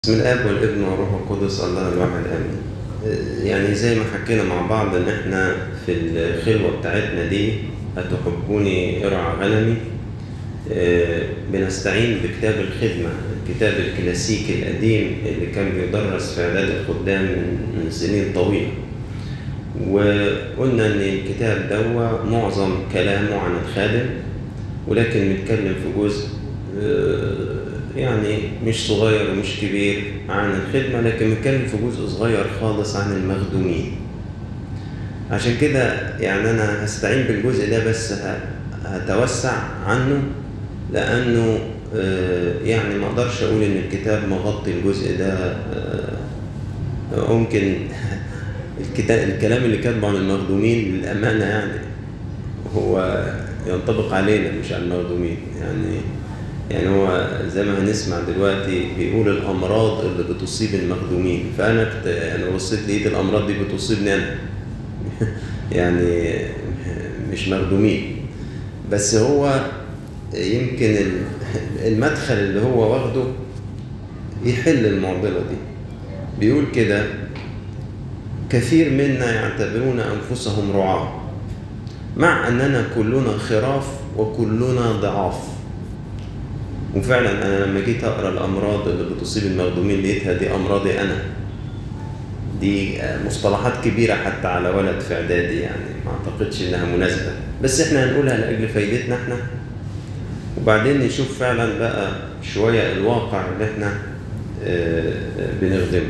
بسم الاب والابن والروح القدس الله الواحد امين يعني زي ما حكينا مع بعض ان احنا في الخلوه بتاعتنا دي هتحبوني ارعى غنمي آه، بنستعين بكتاب الخدمه الكتاب الكلاسيكي القديم اللي كان بيدرس في اعداد الخدام من من سنين طويله وقلنا ان الكتاب ده معظم كلامه عن الخادم ولكن بيتكلم في جزء آه، يعني مش صغير ومش كبير عن الخدمة لكن بنتكلم في جزء صغير خالص عن المخدومين عشان كده يعني أنا هستعين بالجزء ده بس ه- هتوسع عنه لأنه آه، يعني ما أقدرش أقول إن الكتاب مغطي الجزء ده آه، ممكن الكتاب الكلام اللي كاتبه عن المخدومين للأمانة يعني هو ينطبق علينا مش على المخدومين يعني يعني هو زي ما هنسمع دلوقتي بيقول الامراض اللي بتصيب المخدومين فانا كت... انا بصيت لقيت الامراض دي بتصيبني انا يعني مش مخدومين بس هو يمكن ال- المدخل اللي هو واخده يحل المعضله دي بيقول كده كثير منا يعتبرون انفسهم رعاه مع اننا كلنا خراف وكلنا ضعاف وفعلا انا لما جيت اقرا الامراض اللي بتصيب المخدومين لقيتها دي امراضي انا دي مصطلحات كبيره حتى على ولد في اعدادي يعني ما اعتقدش انها مناسبه بس احنا هنقولها لاجل فايدتنا احنا وبعدين نشوف فعلا بقى شويه الواقع اللي احنا آه، بنخدمه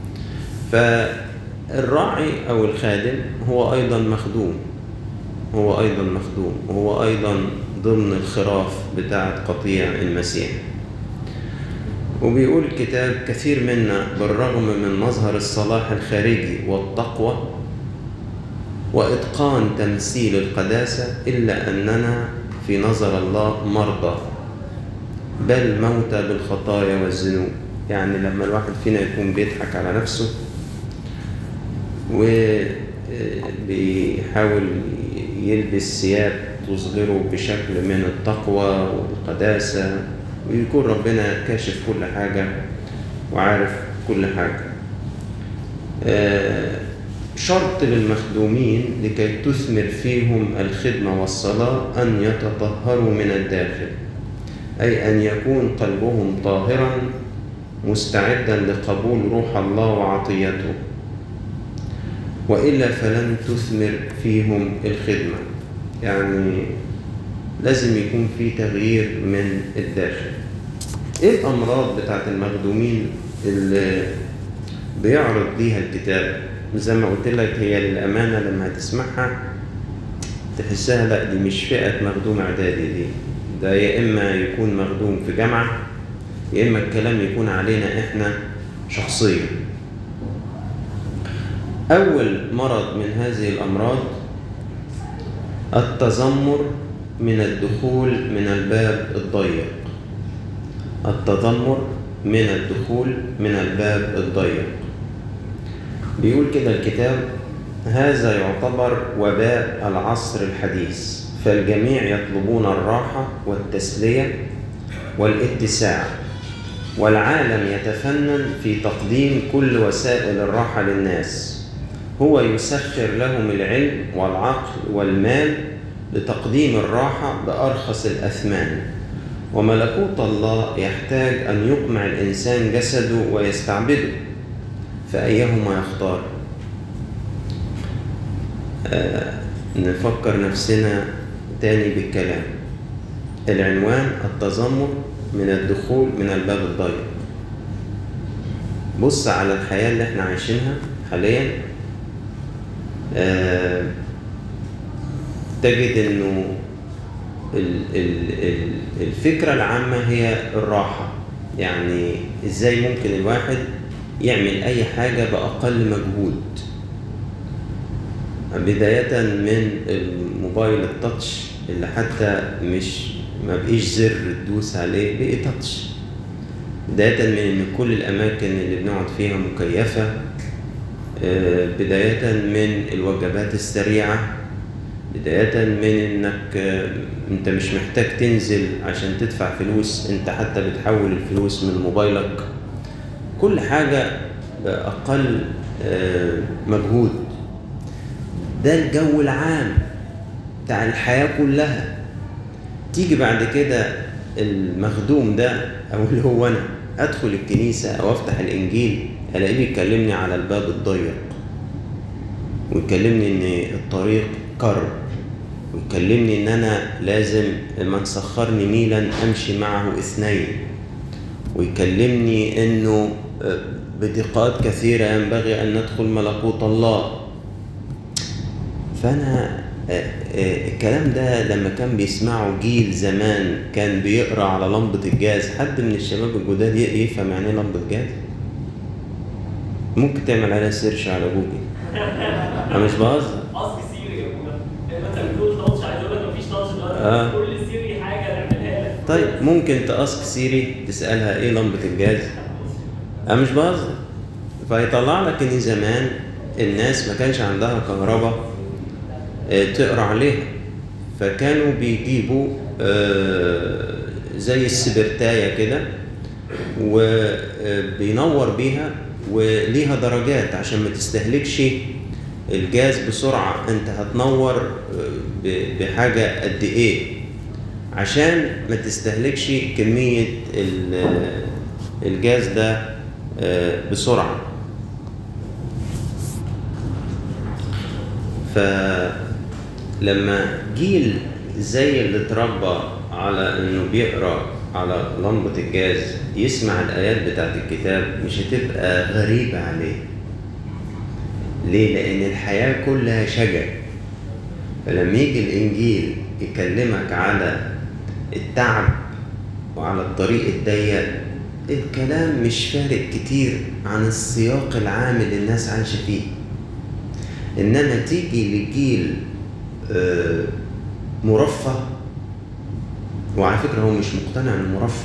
فالراعي او الخادم هو ايضا مخدوم هو أيضا مخدوم وهو أيضا ضمن الخراف بتاعة قطيع المسيح وبيقول الكتاب كثير منا بالرغم من مظهر الصلاح الخارجي والتقوى وإتقان تمثيل القداسة إلا أننا في نظر الله مرضى بل موتى بالخطايا والذنوب يعني لما الواحد فينا يكون بيضحك على نفسه وبيحاول يلبس ثياب تصغره بشكل من التقوى والقداسة ويكون ربنا كاشف كل حاجة وعارف كل حاجة آه، شرط للمخدومين لكي تثمر فيهم الخدمة والصلاة أن يتطهروا من الداخل أي أن يكون قلبهم طاهرا مستعدا لقبول روح الله وعطيته وإلا فلن تثمر فيهم الخدمة يعني لازم يكون في تغيير من الداخل ايه الامراض بتاعت المخدومين اللي بيعرض ليها الكتاب زي ما قلت لك هي للامانه لما هتسمعها تحسها لا دي مش فئه مخدوم اعدادي دي ده يا اما يكون مخدوم في جامعه يا اما الكلام يكون علينا احنا شخصيا أول مرض من هذه الأمراض التذمر من الدخول من الباب الضيق التذمر من الدخول من الباب الضيق بيقول كده الكتاب هذا يعتبر وباء العصر الحديث فالجميع يطلبون الراحة والتسلية والاتساع والعالم يتفنن في تقديم كل وسائل الراحة للناس هو يسخر لهم العلم والعقل والمال لتقديم الراحة بأرخص الأثمان وملكوت الله يحتاج أن يقمع الإنسان جسده ويستعبده فأيهما يختار آه نفكر نفسنا تاني بالكلام العنوان التذمر من الدخول من الباب الضيق بص على الحياة اللي احنا عايشينها حاليا آه، تجد انه ال- ال- ال- الفكرة العامة هي الراحة يعني ازاي ممكن الواحد يعمل اي حاجة بأقل مجهود بداية من الموبايل التاتش اللي حتى مش ما بقيش زر تدوس عليه بقي تاتش بداية من ان كل الاماكن اللي بنقعد فيها مكيفة آه، بداية من الوجبات السريعة بداية من انك آه، انت مش محتاج تنزل عشان تدفع فلوس انت حتى بتحول الفلوس من موبايلك كل حاجة بأقل آه، مجهود ده الجو العام بتاع الحياة كلها تيجي بعد كده المخدوم ده أو اللي هو أنا أدخل الكنيسة أو أفتح الإنجيل ألاقيه بيكلمني على الباب الضيق ويكلمني إن الطريق كرب ويكلمني إن أنا لازم من سخرني ميلا أمشي معه اثنين ويكلمني إنه آه، بضيقات كثيرة ينبغي أن ندخل ملكوت الله فأنا آه، آه، الكلام ده لما كان بيسمعه جيل زمان كان بيقرا على لمبة الجاز حد من الشباب الجداد ي- يفهم يعني ايه لمبة جاز؟ ممكن تعمل عليها سيرش على جوجل انا مش بهزر اصل سيري يا ابونا انت بتقول تاتش عايز اقول لك مفيش تاتش دلوقتي آه. كل سيري حاجه نعملها لك طيب ممكن تاسك سيري تسالها ايه لمبة الجاز؟ انا مش بهزر فيطلع لك ان زمان الناس ما كانش عندها كهرباء آه، تقرا عليها فكانوا بيجيبوا آه، زي السبرتاية كده وبينور بيها وليها درجات عشان ما تستهلكش الجاز بسرعة انت هتنور آه، ب- بحاجة قد ايه عشان ما تستهلكش كمية ال- الجاز ده آه، بسرعة فلما جيل زي اللي اتربى على انه بيقرا على لمبة الجاز يسمع الآيات بتاعت الكتاب مش هتبقى غريبة عليه ليه؟ لأن الحياة كلها شجر فلما يجي الإنجيل يكلمك على التعب وعلى الطريق الضيق الكلام مش فارق كتير عن السياق العام اللي الناس عايشة فيه إنما تيجي لجيل آه، مرفه وعلى فكرة هو مش مقتنع إنه مرفه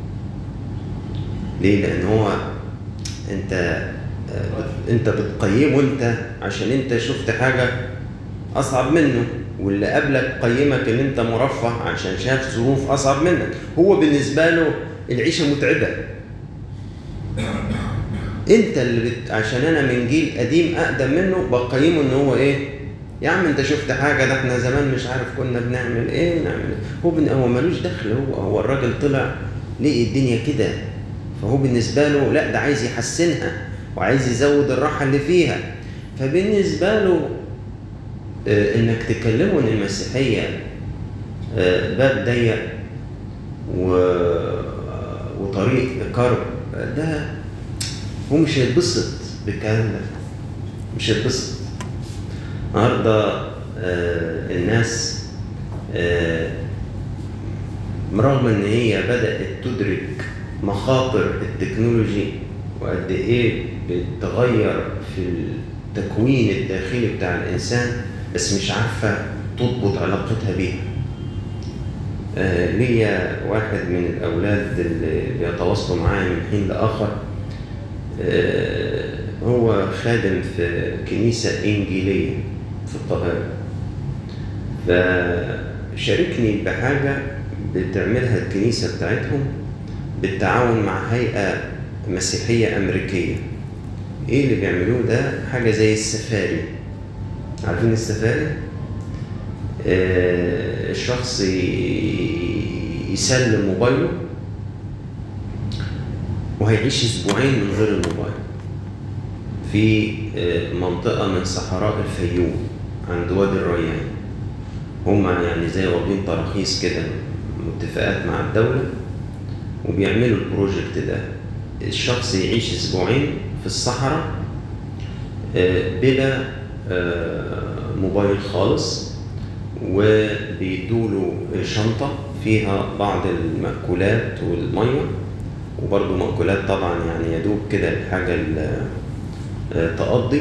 ليه؟ لأن هو أنت آه، بت- أنت بتقيمه أنت عشان أنت شفت حاجة أصعب منه واللي قبلك قيمك إن أنت مرفه عشان شاف ظروف أصعب منك هو بالنسبة له العيشة متعبة انت اللي بت... عشان انا من جيل قديم اقدم منه بقيمه ان هو ايه يا عم انت شفت حاجه ده احنا زمان مش عارف كنا بنعمل ايه نعمل إيه؟ هو بن... هو ملوش دخل هو هو الراجل طلع لقي الدنيا كده فهو بالنسبه له لا ده عايز يحسنها وعايز يزود الراحه اللي فيها فبالنسبه له آه، انك تكلمه ان المسيحيه آه، باب ضيق و... وطريق كرب ده هو مش هيتبسط بالكلام ده مش هيتبسط النهارده آه، الناس آه، رغم ان هي بدأت تدرك مخاطر التكنولوجي وقد ايه بتغير في التكوين الداخلي بتاع الانسان بس مش عارفه تضبط علاقتها بيها آه، ليا واحد من الأولاد اللي بيتواصلوا معايا من حين لآخر آه، هو خادم في كنيسة إنجيلية في القاهرة فشاركني بحاجة بتعملها الكنيسة بتاعتهم بالتعاون مع هيئة مسيحية أمريكية إيه اللي بيعملوه ده حاجة زي السفاري عارفين السفاري؟ آه، الشخص ي- يسلم موبايله وهيعيش اسبوعين من غير الموبايل في آه، منطقة من صحراء الفيوم عند وادي الريان هما يعني زي واخدين تراخيص كده متفقات مع الدولة وبيعملوا البروجكت ده الشخص يعيش اسبوعين في الصحراء آه، بلا آه، موبايل خالص وبيدوله شنطة فيها بعض المأكولات والمية وبرضه مأكولات طبعا يعني يدوب كده الحاجة اللي آه، تقضي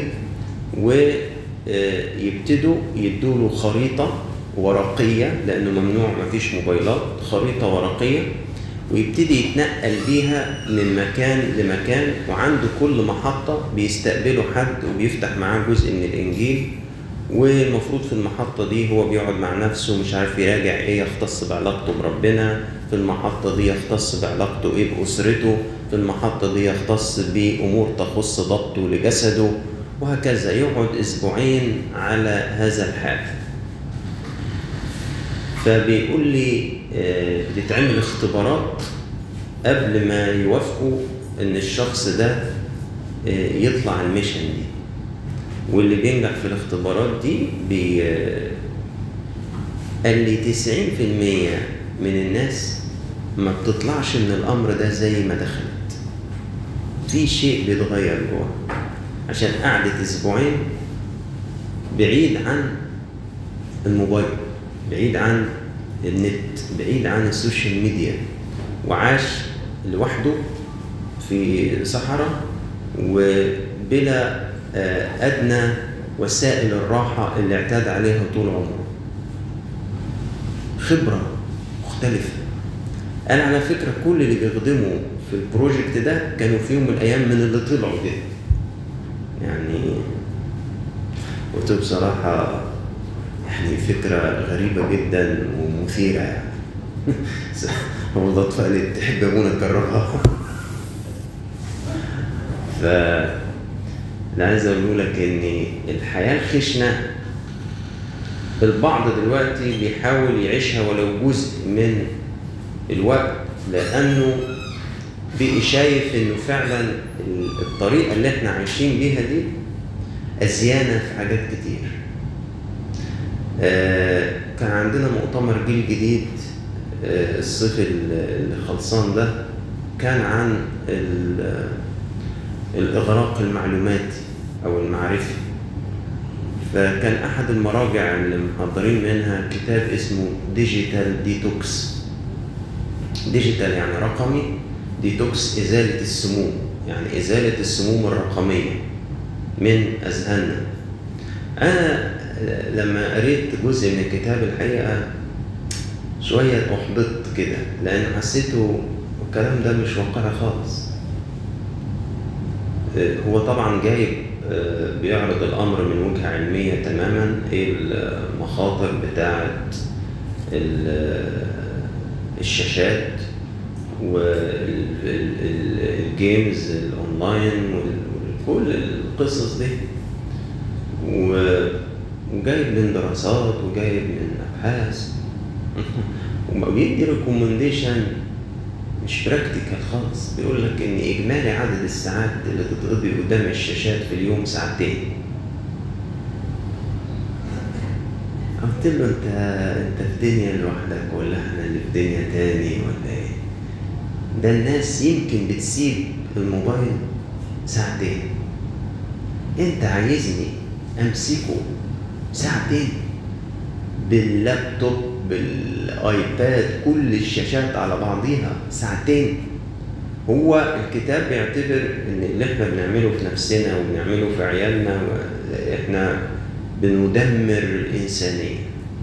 ويبتدوا يدوله خريطة ورقية لأنه ممنوع مفيش موبايلات خريطة ورقية ويبتدي يتنقل بيها من مكان لمكان وعنده كل محطة بيستقبله حد وبيفتح معاه جزء من الإنجيل والمفروض في المحطة دي هو بيقعد مع نفسه مش عارف يراجع ايه يختص بعلاقته بربنا في المحطة دي يختص بعلاقته ايه بأسرته في المحطة دي يختص بأمور تخص ضبطه لجسده وهكذا يقعد أسبوعين على هذا الحال فبيقول لي آه، بتتعمل اختبارات قبل ما يوافقوا ان الشخص ده آه، يطلع الميشن دي واللي بينجح في الاختبارات دي بي آه، قال لي 90% من الناس ما بتطلعش من الامر ده زي ما دخلت في شيء بيتغير جوه عشان قعدت اسبوعين بعيد عن الموبايل بعيد عن النت بعيد عن السوشيال ميديا وعاش لوحده في صحراء وبلا آه، أدنى وسائل الراحة اللي اعتاد عليها طول عمره خبرة مختلفة أنا على فكرة كل اللي بيخدموا في البروجكت ده كانوا في يوم من الأيام من اللي طلعوا ده يعني قلت بصراحة يعني فكرة غريبة جدا ومثيرة يعني هو الأطفال اللي تحب أبونا تجربها ف أنا عايز أقول لك إن الحياة الخشنة البعض دلوقتي بيحاول يعيشها ولو جزء من الوقت لأنه بقي شايف إنه فعلا الطريقة اللي إحنا عايشين بيها دي أزيانة في حاجات كتير. آه، كان عندنا مؤتمر جيل جديد آه، الصيف اللي خلصان ده كان عن ال- الإغراق المعلوماتي أو المعرفي فكان أحد المراجع اللي محضرين منها كتاب اسمه ديجيتال ديتوكس ديجيتال يعني رقمي ديتوكس إزالة السموم يعني إزالة السموم الرقمية من أذهاننا أنا لما قريت جزء من الكتاب الحقيقة شوية أحبطت كده لأن حسيته الكلام ده مش واقعي خالص آه، هو طبعا جايب آه، بيعرض الأمر من وجهة علمية تماما إيه المخاطر بتاعة ال- الشاشات والجيمز الأونلاين وكل القصص دي و- وجايب من دراسات وجايب من ابحاث وبيدي ريكومنديشن مش براكتيكال خالص بيقول لك ان اجمالي عدد الساعات اللي تتقضي قدام الشاشات في اليوم ساعتين قلت له انت انت في دنيا لوحدك ولا احنا اللي في دنيا تاني ولا ايه ده الناس يمكن بتسيب الموبايل ساعتين انت عايزني امسكه ساعتين باللابتوب بالايباد كل الشاشات على بعضيها ساعتين هو الكتاب بيعتبر ان اللي احنا بنعمله في نفسنا وبنعمله في عيالنا و- احنا بندمر الانسانيه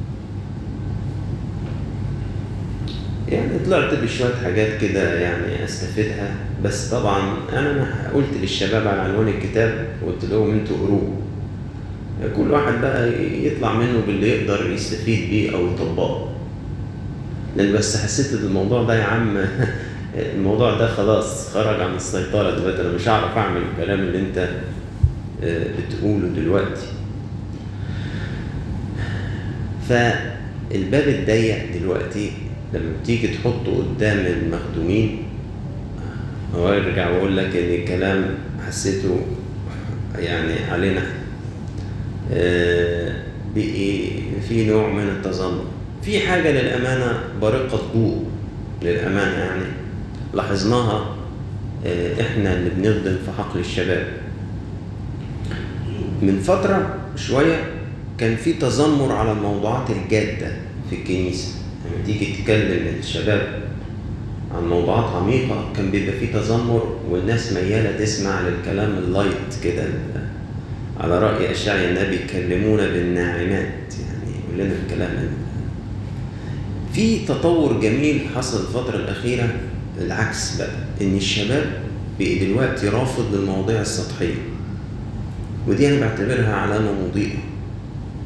يعني طلعت بشوية حاجات كده يعني استفيدها بس طبعا انا قلت للشباب على عنوان الكتاب قلت لهم انتوا قروه كل واحد بقى يطلع منه باللي يقدر يستفيد بيه او يطبقه لان بس حسيت ان الموضوع ده يا عم الموضوع ده خلاص خرج عن السيطرة دلوقتي انا مش هعرف اعمل الكلام اللي انت آه، بتقوله دلوقتي فالباب الضيق دلوقتي لما بتيجي تحطه قدام المخدومين هو ارجع واقول لك ان الكلام حسيته يعني علينا آه، بقي في نوع من التذمر في حاجة للأمانة بارقة ضوء للأمانة يعني لاحظناها آه، احنا اللي بنخدم في حقل الشباب من فترة شوية كان في تذمر على الموضوعات الجادة في الكنيسة لما تيجي تتكلم الشباب عن موضوعات عميقة كان بيبقى في تذمر والناس ميالة تسمع للكلام اللايت كده ال- على رأي أشعيا النبي يكلمونا بالناعمات يعني يقول لنا الكلام ال- في تطور جميل حصل الفترة الأخيرة العكس بقى إن الشباب بقي دلوقتي رافض للمواضيع السطحية ودي أنا بعتبرها علامة مضيئة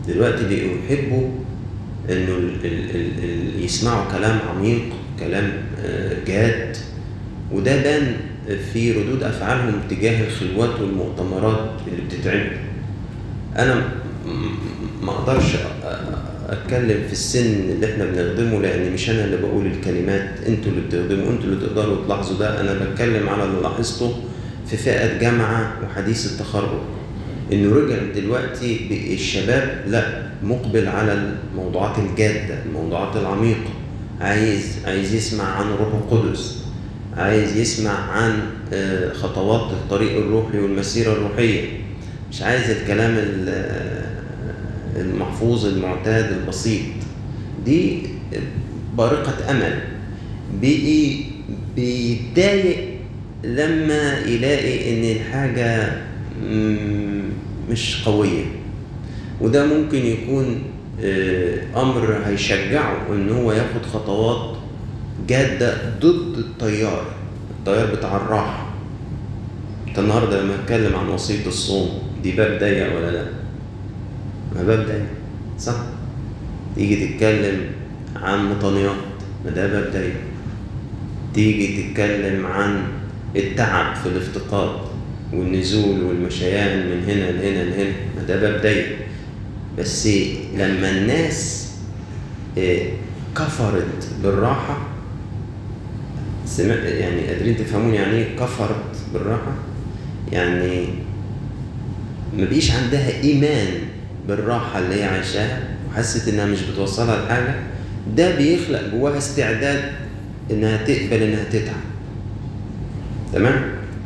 دلوقتي بقوا يحبوا انه ال ال ال ال يسمعوا كلام عميق كلام آه، جاد وده بان في ردود افعالهم تجاه الخلوات والمؤتمرات اللي بتتعمل انا م- م- ما اقدرش أ- أ- اتكلم في السن اللي احنا بنخدمه لان مش انا اللي بقول الكلمات انتوا اللي بتخدموا انتوا اللي تقدروا تلاحظوا ده انا بتكلم على اللي لاحظته في فئه جامعه وحديث التخرج انه رجع دلوقتي ب- الشباب لا مقبل على الموضوعات الجاده الموضوعات العميقه عايز عايز يسمع عن الروح القدس عايز يسمع عن آه، خطوات الطريق الروحي والمسيره الروحيه مش عايز الكلام ال- آه، المحفوظ المعتاد البسيط دي بارقة أمل بقي بيتضايق لما يلاقي إن الحاجة مم، مش قوية وده ممكن يكون آه، أمر هيشجعه إن هو ياخد خطوات جادة ضد التيار التيار بتاع الراحة انت النهارده لما اتكلم عن وصية الصوم دي باب ضيق ولا لا؟ ما باب ضيق صح؟ تيجي تتكلم عن مطانيات ما ده باب ضيق تيجي تتكلم عن التعب في الافتقاد والنزول والمشيان من هنا لهنا لهنا ما ده باب ضيق بس لما الناس آه، كفرت بالراحة سمع يعني قادرين تفهمون يعني ايه كفرت بالراحة يعني ما بقيش عندها ايمان بالراحة اللي هي عايشاها وحست انها مش بتوصلها لحاجة ده بيخلق جواها استعداد انها تقبل انها تتعب تمام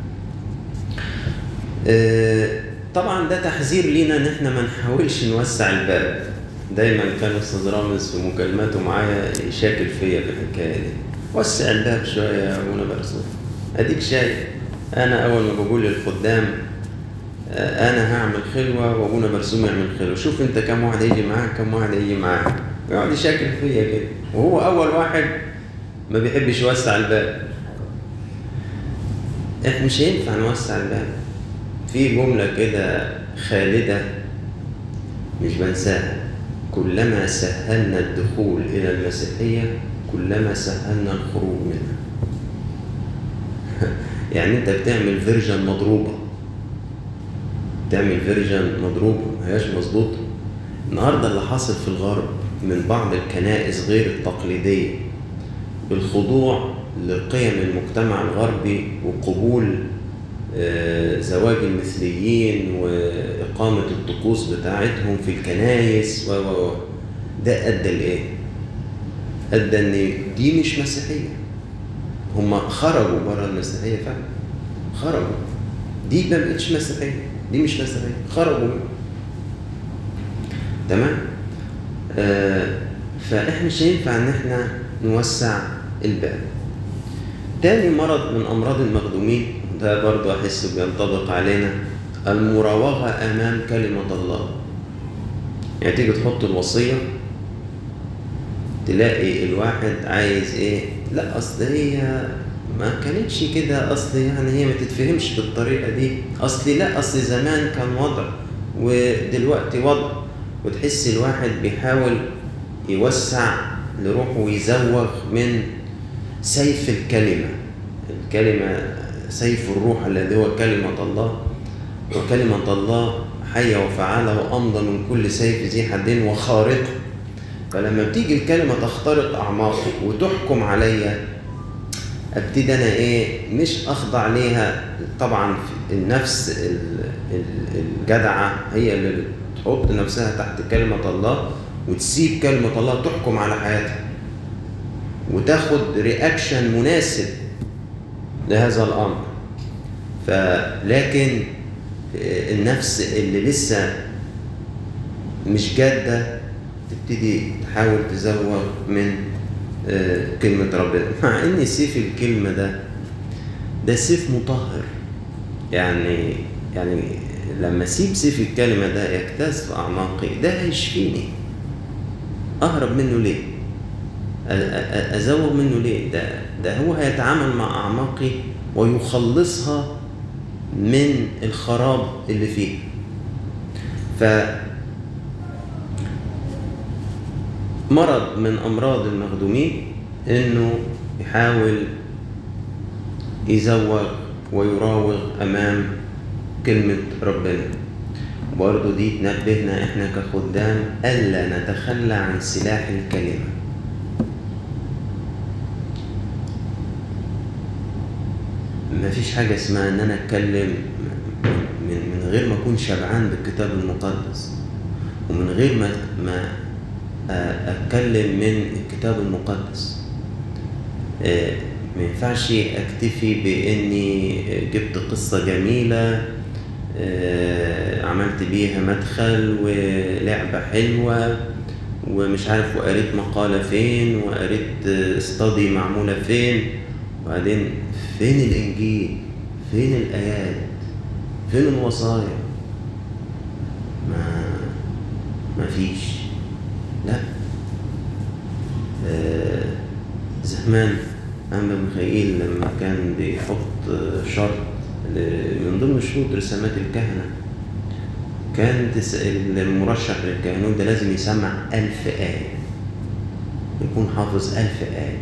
آه، طبعا ده تحذير لينا ان احنا ما نحاولش نوسع الباب دايما كان استاذ رامز في مكالماته معايا يشاكل فيا في الحكايه دي وسع الباب شويه يا ابونا برسول اديك شايف انا اول ما بقول للخدام آه، انا هعمل خلوه وابونا برسوم يعمل خلوه شوف انت كم واحد هيجي معاك كم واحد هيجي معاك يقعد يشاكل فيا كده وهو اول واحد ما بيحبش يوسع الباب احنا مش هينفع نوسع الباب في جملة كده خالدة مش بنساها كلما سهلنا الدخول إلى المسيحية كلما سهلنا الخروج منها يعني أنت بتعمل فيرجن مضروبة تعمل فيرجن مضروبة ما هياش مظبوطة النهاردة اللي حاصل في الغرب من بعض الكنائس غير التقليدية بالخضوع لقيم المجتمع الغربي وقبول آه، زواج المثليين وإقامة الطقوس بتاعتهم في الكنايس و و و ده أدى لإيه؟ أدى إن دي مش مسيحية هم خرجوا بره المسيحية فعلا خرجوا دي ما بقتش مسيحية دي مش مسيحية خرجوا منها. تمام؟ آه فإحنا مش هينفع إن إحنا نوسع الباب تاني مرض من أمراض المخدومين ده برضه أحس بينطبق علينا المراوغة أمام كلمة الله يعني تيجي تحط الوصية تلاقي الواحد عايز إيه لا أصل هي ما كانتش كده أصل يعني هي ما تتفهمش بالطريقة دي أصل لا أصل زمان كان وضع ودلوقتي وضع وتحس الواحد بيحاول يوسع لروحه ويزوغ من سيف الكلمة الكلمة سيف الروح الذي هو كلمة الله وكلمة الله حية وفعالة وأمضى من كل سيف ذي حدين وخارقة فلما بتيجي الكلمة تخترق أعماقي وتحكم عليا ابتدي انا ايه مش اخضع ليها طبعا في النفس ال- ال- الجدعه هي اللي بتحط نفسها تحت كلمه الله وتسيب كلمه الله تحكم على حياتها وتاخد رياكشن مناسب لهذا الامر فلكن النفس اللي لسه مش جاده تبتدي تحاول تزوغ من آه، كلمة ربنا مع ان سيف الكلمة ده ده سيف مطهر يعني يعني لما اسيب سيف الكلمة ده يجتاز في اعماقي ده هيشفيني اهرب منه ليه؟ أ- أ- ازوغ منه ليه؟ ده ده هو هيتعامل مع اعماقي ويخلصها من الخراب اللي فيها. ف مرض من أمراض المخدومين إنه يحاول يزوغ ويراوغ أمام كلمة ربنا برضو دي تنبهنا إحنا كخدام ألا نتخلى عن سلاح الكلمة مفيش حاجة اسمها إن أنا أتكلم من, من غير ما أكون شبعان بالكتاب المقدس ومن غير ما ما أتكلم من الكتاب المقدس آه، ما ينفعش أكتفي بإني جبت قصة جميلة آه، عملت بيها مدخل ولعبة حلوة ومش عارف وقريت مقالة فين وقريت استادي معمولة فين وبعدين فين الإنجيل فين الآيات فين الوصايا ما ما فيش لا آه زمان أما ميخائيل لما كان بيحط شرط ل- من ضمن شروط رسامات الكهنة كان تس- المرشح للكهنوت ده لازم يسمع ألف آية يكون حافظ ألف آية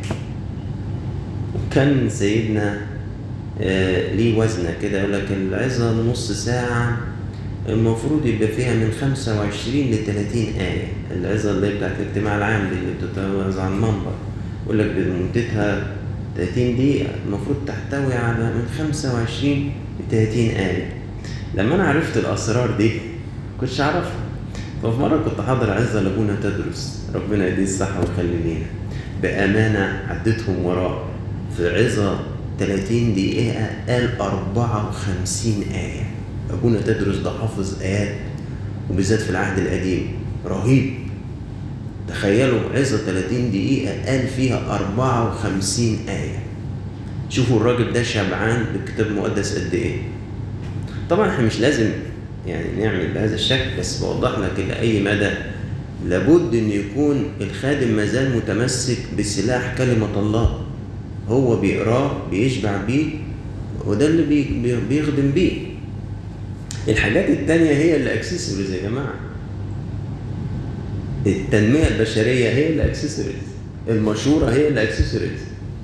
وكان سيدنا آه، ليه وزنة كده يقول لك العظة نص ساعة المفروض يبقى فيها من 25 ل 30 آية العظة اللي هي بتاعت الاجتماع العام دي اللي بتتوعظ على المنبر يقول لك مدتها 30 دقيقة المفروض تحتوي على من 25 ل 30 آية لما أنا عرفت الأسرار دي كنتش أعرفها ففي مرة كنت حاضر عظة لأبونا تدرس ربنا يديه الصحة ويخلي لينا بأمانة عديتهم وراه في عظة 30 دقيقة قال 54 آية أبونا تدرس ده حافظ آيات وبالذات في العهد القديم رهيب تخيلوا عظة 30 دقيقة قال فيها 54 آية شوفوا الراجل ده شبعان بالكتاب المقدس قد إيه طبعا احنا مش لازم يعني نعمل بهذا الشكل بس بوضح لك لأي مدى لابد ان يكون الخادم مازال متمسك بسلاح كلمة الله هو بيقراه بيشبع بيه وده اللي بي بي- بيخدم بيه الحاجات التانية هي اللي اكسسوارز يا جماعة التنمية البشرية هي اللي اكسسوارز المشورة هي اللي اكسسوارز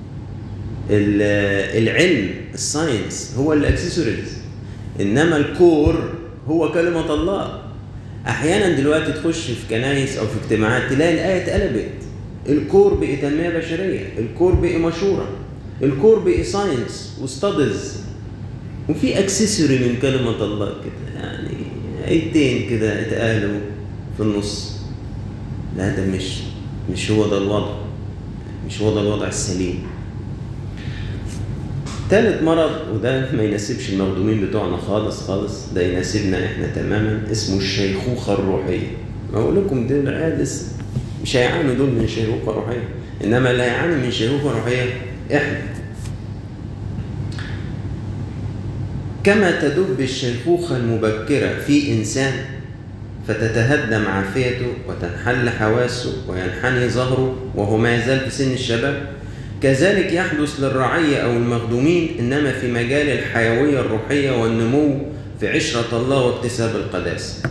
العلم الساينس هو اللي اكسسوارز انما الكور هو كلمة الله احيانا دلوقتي تخش في كنايس او في اجتماعات تلاقي الايه اتقلبت الكور بقي تنميه بشريه الكور بقي مشوره الكور بقي ساينس وستادز وفي اكسسوري من كلمه الله كده يعني ايتين كده اتقالوا في النص لا ده مش مش هو ده الوضع مش هو ده الوضع السليم تالت مرض وده ما يناسبش المخدومين بتوعنا خالص خالص ده يناسبنا احنا تماما اسمه الشيخوخة الروحية ما اقول لكم دول عادس مش هيعانوا دول من شيخوخة روحية انما اللي هيعاني من شيخوخة روحية احنا كما تدب الشيخوخة المبكرة في إنسان فتتهدم عافيته وتنحل حواسه وينحني ظهره وهو ما يزال في سن الشباب كذلك يحدث للرعية أو المخدومين إنما في مجال الحيوية الروحية والنمو في عشرة الله واكتساب القداسة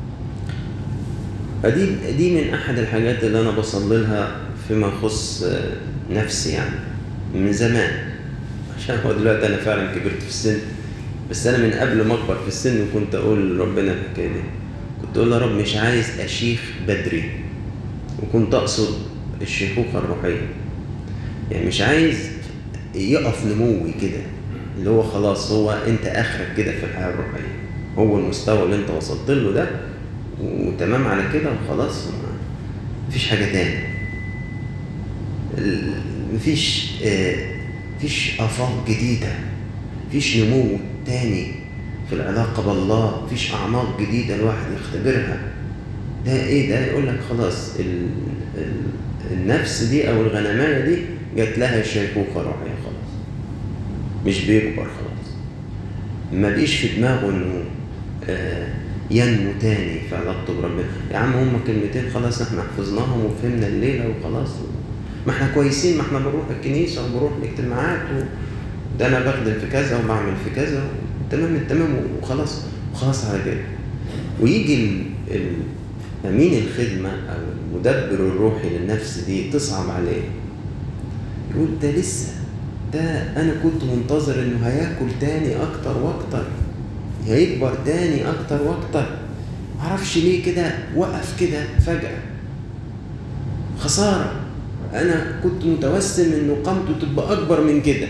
فدي دي من أحد الحاجات اللي أنا بصلي لها فيما يخص آه، نفسي يعني من زمان عشان هو دلوقتي أنا فعلا كبرت في السن بس أنا من قبل ما أكبر في السن كنت أقول لربنا الحكاية دي كنت أقول يا رب مش عايز أشيخ بدري وكنت أقصد الشيخوخة الروحية يعني مش عايز يقف نموي كده اللي هو خلاص هو انت اخرك كده في الحياه الروحيه هو المستوى اللي انت وصلت له ده وتمام على كده وخلاص ما- مفيش حاجه تاني ال- مفيش آه، مفيش افاق جديده مفيش نمو تاني في العلاقه بالله مفيش اعماق جديده الواحد يختبرها ده ايه ده يقول لك خلاص ال ال النفس دي او الغنمايه دي جات لها شيخوخه روحيه خلاص مش بيكبر خلاص ما بقيش في دماغه انه آه، ينمو تاني في علاقته بربنا يا عم هم كلمتين خلاص احنا حفظناهم وفهمنا الليله وخلاص ما احنا كويسين ما احنا بنروح الكنيسه وبنروح الاجتماعات و... ده انا بخدم في كذا وبعمل في كذا تمام التمام وخلاص وخلاص على كده ويجي ال... ال... أمين الخدمة أو المدبر الروحي للنفس دي تصعب عليه يقول ده لسه ده أنا كنت منتظر إنه هياكل تاني أكتر وأكتر هيكبر تاني أكتر وأكتر معرفش ليه كده وقف كده فجأة خسارة أنا كنت متوسم إنه قامته تبقى أكبر من كده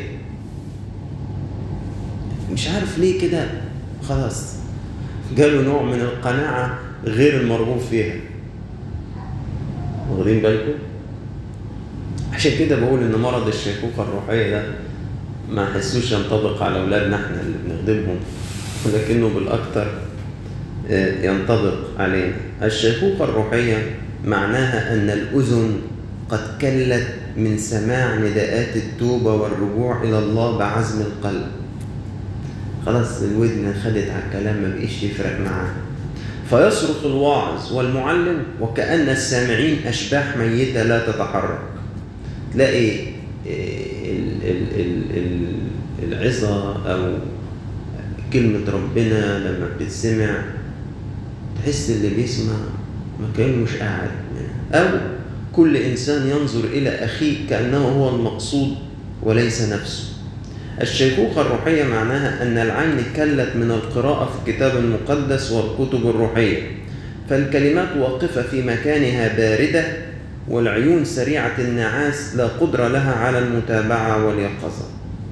مش عارف ليه كده خلاص جاله نوع من القناعة غير المرغوب فيها واخدين بالكم؟ عشان كده بقول إن مرض الشيخوخة الروحية ده ما حسوش ينطبق على أولادنا إحنا اللي بنخدمهم ولكنه بالأكثر ينطبق علينا الشيخوخة الروحية معناها أن الأذن قد كلت من سماع نداءات التوبة والرجوع إلى الله بعزم القلب خلاص الودن خدت على الكلام ما بقيش يفرق معاها فيصرخ الواعظ والمعلم وكأن السامعين أشباح ميتة لا تتحرك تلاقي ال- ال- ال- ال- العظة أو كلمة ربنا لما بتسمع تحس اللي بيسمع مكانه مش قاعد أو كل إنسان ينظر إلى أخيه كأنه هو المقصود وليس نفسه الشيخوخة الروحية معناها أن العين كلت من القراءة في الكتاب المقدس والكتب الروحية فالكلمات واقفة في مكانها باردة والعيون سريعة النعاس لا قدرة لها على المتابعة واليقظة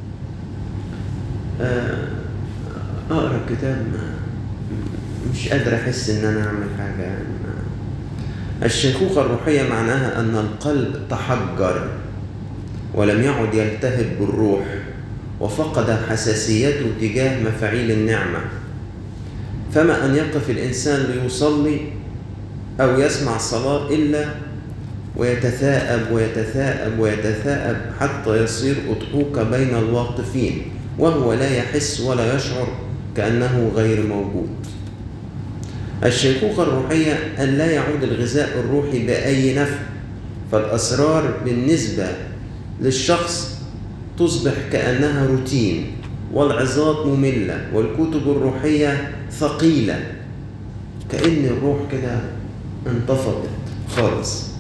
أقرأ كتاب مش قادر أحس إن أنا أعمل حاجة يعني الشيخوخة الروحية معناها أن القلب تحجر ولم يعد يلتهب بالروح وفقد حساسيته تجاه مفاعيل النعمة فما أن يقف الإنسان ليصلي أو يسمع صلاة إلا ويتثاءب ويتثاءب ويتثاءب حتى يصير أضحوك بين الواقفين وهو لا يحس ولا يشعر كأنه غير موجود الشيخوخة الروحية أن لا يعود الغذاء الروحي بأي نفع فالأسرار بالنسبة للشخص تصبح كأنها روتين والعظات مملة والكتب الروحية ثقيلة كأن الروح كده انتفضت خالص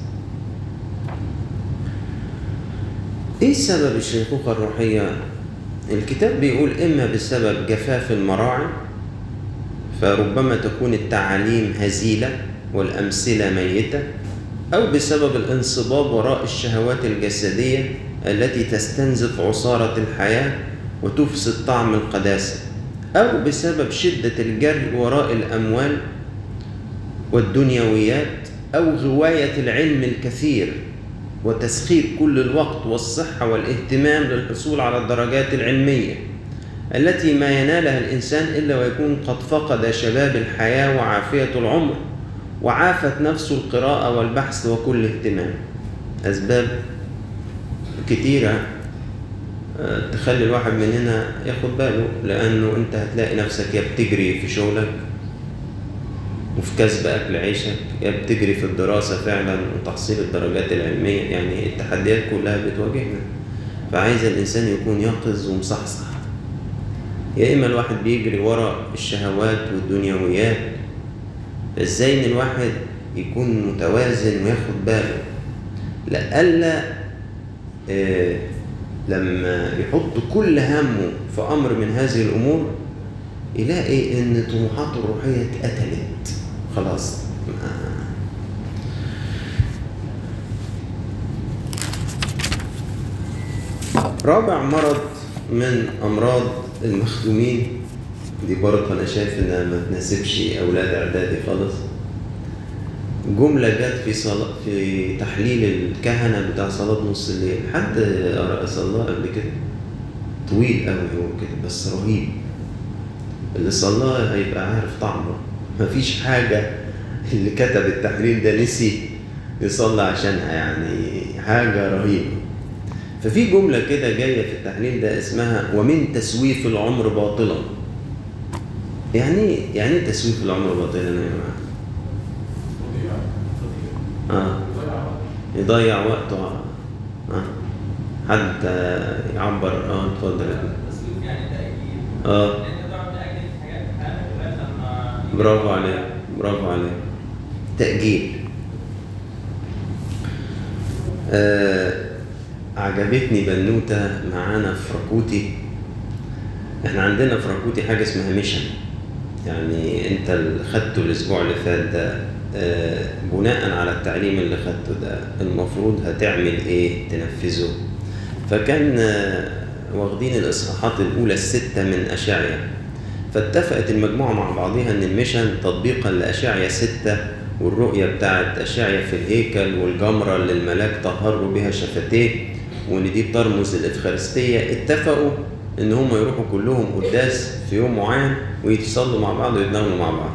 ايه سبب الشيخوخة الروحية؟ الكتاب بيقول إما بسبب جفاف المراعي فربما تكون التعاليم هزيلة والأمثلة ميتة أو بسبب الانصباب وراء الشهوات الجسدية التي تستنزف عصارة الحياة وتفسد طعم القداسة أو بسبب شدة الجري وراء الأموال والدنيويات أو غواية العلم الكثير وتسخير كل الوقت والصحة والاهتمام للحصول على الدرجات العلمية التي ما ينالها الإنسان إلا ويكون قد فقد شباب الحياة وعافية العمر وعافت نفسه القراءة والبحث وكل اهتمام أسباب كتيرة تخلي الواحد مننا ياخد باله لأنه أنت هتلاقي نفسك يا بتجري في شغلك وفي كسب أكل عيشك يا بتجري في الدراسة فعلا وتحصيل الدرجات العلمية يعني التحديات كلها بتواجهنا فعايز الإنسان يكون يقظ ومصحصح يا إما الواحد بيجري ورا الشهوات والدنيويات إزاي إن الواحد يكون متوازن وياخد باله لألا آه لما يحط كل همه في أمر من هذه الأمور يلاقي إن طموحاته الروحية اتقتلت خلاص رابع مرض من أمراض المخدومين دي برضه أنا شايف إنها ما تناسبش أولاد إعدادي خالص جملة جت في صلاة في تحليل الكهنة بتاع صلاة نص الليل حد قرأ صلاة قبل كده طويل قوي هو كده بس رهيب اللي صلاه هيبقى عارف طعمه مفيش حاجة اللي كتب التحليل ده نسي يصلي عشانها يعني حاجة رهيبة ففي جملة كده جاية في التحليل ده اسمها ومن تسويف العمر باطلا يعني يعني ايه تسويف العمر باطلا يا جماعة؟ اه يضيع وقته اه حد يعبر اه اتفضل يا تسويف يعني تأجيل اه لأن تقعد تأجل حاجات في حياتك لغاية لما برافو عليك برافو عليك تأجيل آه عجبتني بنوتة معانا في راكوتي احنا عندنا في راكوتي حاجة اسمها ميشن يعني انت اللي خدته الاسبوع اللي فات ده آه بناء على التعليم اللي خدته ده المفروض هتعمل ايه تنفذه فكان آه واخدين الاصحاحات الاولى الستة من اشعيا فاتفقت المجموعة مع بعضها ان الميشن تطبيقا لاشعيا ستة والرؤية بتاعت أشعيا في الهيكل والجمرة اللي الملاك طهروا بها شفتيه وإن دي بترمز الإفخارستية اتفقوا إن هم يروحوا كلهم قداس في يوم معين ويتصلوا مع بعض ويتناولوا مع بعض.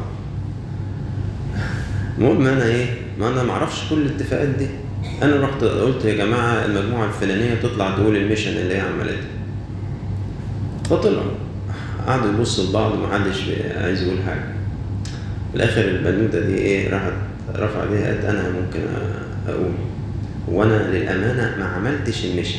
المهم أنا إيه؟ ما أنا معرفش كل الاتفاقات دي. أنا رحت قلت يا جماعة المجموعة الفلانية تطلع تقول الميشن اللي هي عملتها. فطلعوا قعدوا يبصوا لبعض ومحدش عايز يقول حاجة. في الاخر البنوته دي ايه راحت رفع ايديها قالت انا ممكن اقول وانا للامانه ما عملتش الميشن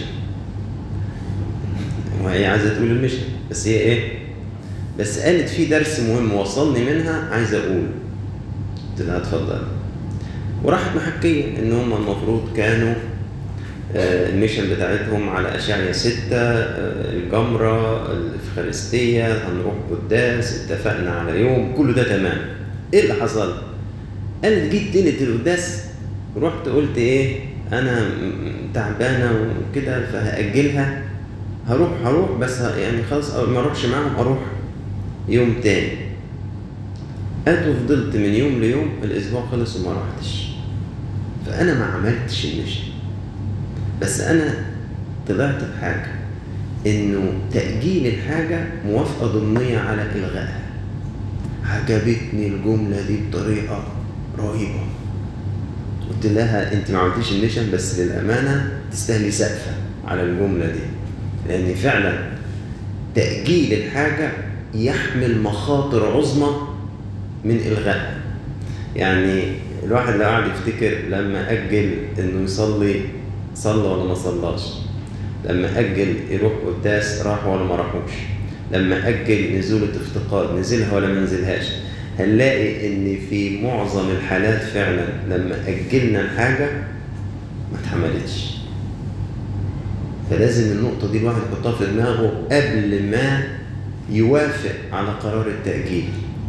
وهي عايزه تقول الميشن بس هي ايه بس قالت في درس مهم وصلني منها عايز اقول قلت لها اتفضل وراحت محكيه ان هم المفروض كانوا آه الميشن بتاعتهم على اشعيا ستة آه الجمرة الافخارستية هنروح قداس اتفقنا على يوم كله ده تمام ايه اللي حصل؟ قالت جيت ليله القداس رحت قلت ايه انا تعبانه وكده فهاجلها هروح هروح بس يعني خلاص ما اروحش معاهم اروح يوم تاني قالت وفضلت من يوم ليوم الاسبوع خلص وما رحتش فانا ما عملتش المشي بس انا طلعت بحاجه انه تاجيل الحاجه موافقه ضمنيه على الغائها عجبتني الجملة دي بطريقة رهيبة قلت لها انت ما عملتيش الميشن بس للأمانة تستاهلي سقفة على الجملة دي لأن فعلا تأجيل الحاجة يحمل مخاطر عظمى من إلغائها يعني الواحد لو قعد يفتكر لما أجل إنه يصلي صلى ولا ما صلاش لما أجل يروح قداس راح ولا ما راحوش لما أجل نزولة افتقاد نزلها ولا ما نزلهاش هنلاقي إن في معظم الحالات فعلا لما أجلنا الحاجة ما اتحملتش فلازم النقطة دي الواحد يحطها في دماغه قبل ما يوافق على قرار التأجيل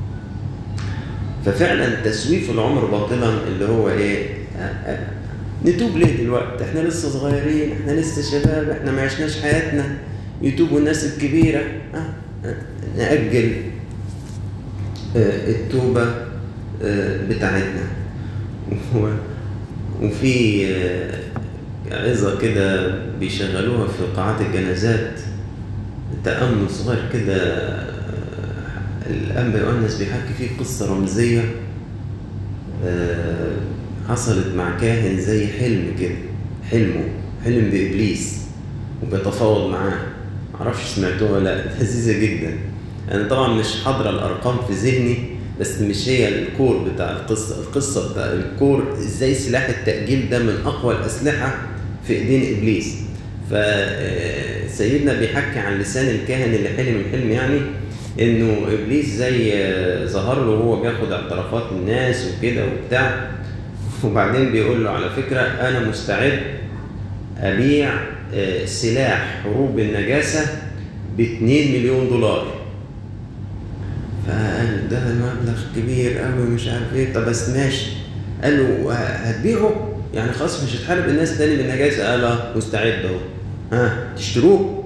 ففعلا تسويف العمر باطلا اللي هو ايه نتوب ليه دلوقتي احنا لسه صغيرين احنا لسه شباب احنا ما عشناش حياتنا يتوبوا الناس الكبيرة اه نأجل اه التوبة اه بتاعتنا وفي عظة كده بيشغلوها في قاعات الجنازات تأمل صغير كده الأنبا يؤنس بيحكي فيه قصة رمزية حصلت مع كاهن زي حلم كده حلمه حلم بإبليس وبيتفاوض معاه معرفش سمعتوها ولا لا لذيذة جدا أنا طبعا مش حاضرة الأرقام في ذهني بس مش هي الكور بتاع القصة القصة بتاع الكور ازاي سلاح التأجيل ده من أقوى الأسلحة في إيدين إبليس فسيدنا بيحكي عن لسان الكاهن اللي حلم الحلم يعني انه ابليس زي ظهر له وهو بياخد اعترافات الناس وكده وبتاع وبعدين بيقول له على فكره انا مستعد ابيع سلاح حروب النجاسه ب 2 مليون دولار فقال ده مبلغ كبير قوي مش عارف ايه طب بس ماشي قال له هتبيعه يعني خلاص مش هتحارب الناس تاني بالنجاسه قال اه مستعد اهو ها تشتروه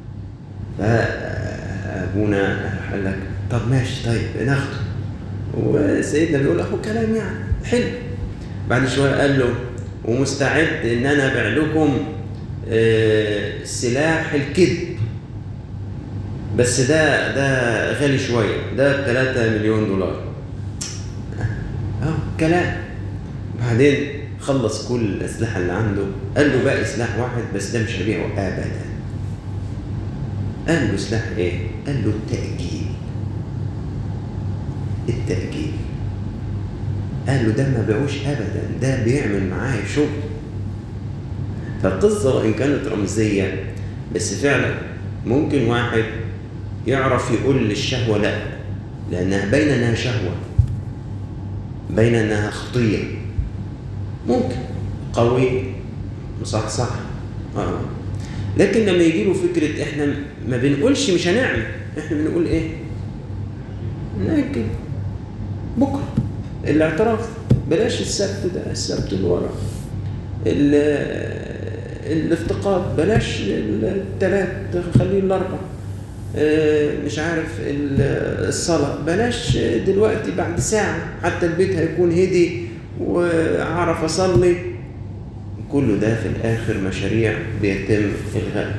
فابونا قال لك طب ماشي طيب ناخده وسيدنا بيقول اهو كلام يعني حلو بعد شويه قال له ومستعد ان انا ابيع لكم آه سلاح الكذب بس ده ده غالي شويه ده ب 3 مليون دولار اه كلام بعدين خلص كل الاسلحه اللي عنده قال له باقي سلاح واحد بس ده مش هبيعه ابدا قال له سلاح ايه قال له التاجيل التاجيل قال له ده ما بيعوش ابدا ده بيعمل معايا شغل فالقصه وان كانت رمزيه بس فعلا ممكن واحد يعرف يقول للشهوه لا لانها باينه انها شهوه بين انها خطيه ممكن قوي صح صح اه لكن لما يجي له فكره احنا ما بنقولش مش هنعمل احنا بنقول ايه نأجل بكره الاعتراف بلاش السبت ده السبت اللي ورا ال- الافتقاد بلاش الثلاث خليه الاربع آه، مش عارف ال- الصلاة بلاش دلوقتي بعد ساعة حتى البيت هيكون هدي وعرف أصلي كل ده في الآخر مشاريع بيتم إلغائها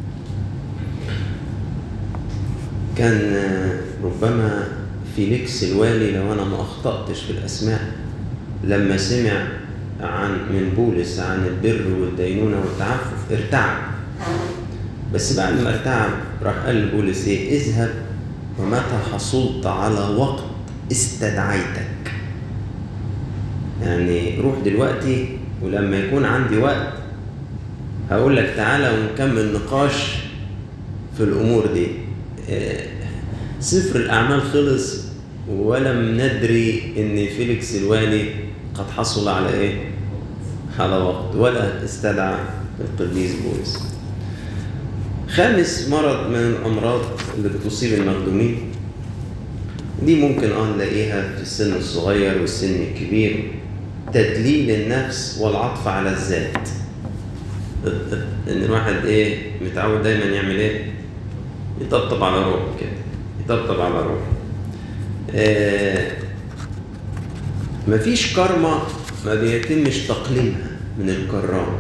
كان آه، ربما فيليكس الوالي لو أنا ما أخطأتش في الأسماء لما سمع عن من بولس عن البر والدينونة والتعفف ارتعب بس بعد ما ارتعب راح قال لبولس ايه اذهب ومتى حصلت على وقت استدعيتك يعني روح دلوقتي ولما يكون عندي وقت هقول لك تعالى ونكمل نقاش في الامور دي آه، سفر الاعمال خلص ولم ندري ان فيليكس الوالي قد حصل على ايه على وقت ولا استدعى القديس بولس خامس مرض من الامراض اللي بتصيب المخدومين دي ممكن اه نلاقيها في السن الصغير والسن الكبير تدليل النفس والعطف على الذات ان الواحد ايه متعود دايما يعمل ايه يطبطب على روحه كده يطبطب على روحه آه مفيش كرمة ما بيتمش تقليلها من الكرام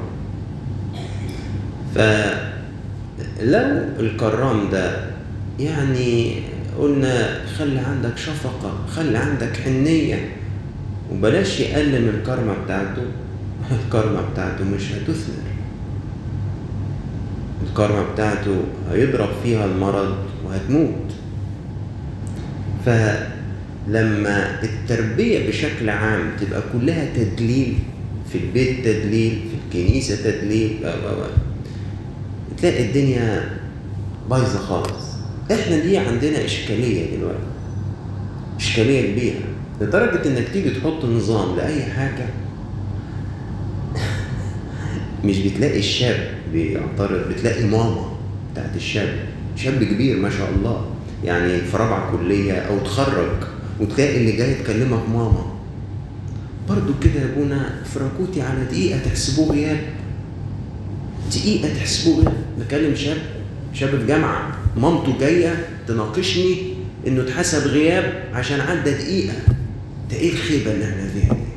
فلو الكرام ده يعني قلنا خلي عندك شفقة خلي عندك حنية وبلاش يقلل الكرمة بتاعته الكرمة بتاعته مش هتثمر الكرمة بتاعته هيضرب فيها المرض وهتموت فلما التربية بشكل عام تبقى كلها تدليل في البيت تدليل في الكنيسة تدليل و و و تلاقي الدنيا بايظة خالص احنا دي عندنا إشكالية دلوقتي إشكالية كبيرة لدرجة إنك تيجي تحط نظام لأي حاجة مش بتلاقي الشاب بيعترض بتلاقي ماما بتاعت الشاب شاب كبير ما شاء الله يعني في رابعة كلية أو تخرج وتلاقي اللي جاي يكلمك ماما برضو كده يا ابونا فراكوتي على دقيقة تحسبوه غياب دقيقة تحسبوه غياب بكلم شاب شاب في جامعة مامته جاية تناقشني إنه اتحسب غياب عشان عدى دقيقة ده إيه الخيبة اللي إحنا فيها دي؟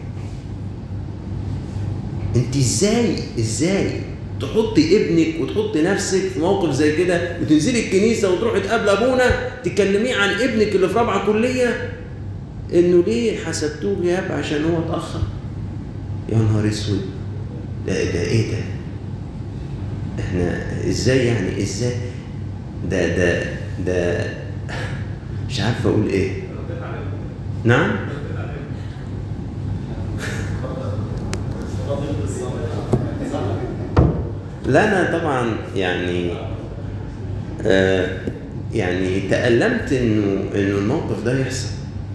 انت ازاي ازاي تحطي ابنك وتحطي نفسك في موقف زي كده وتنزلي الكنيسه وتروحي تقابل ابونا تكلميه عن ابنك اللي في رابعه كليه انه ليه حسبتوه غياب عشان هو اتاخر يا نهار اسود ده ده ايه ده احنا ازاي يعني ازاي ده ده ده مش عارف اقول ايه نعم لا انا طبعا يعني آه يعني تألمت انه انه الموقف ده يحصل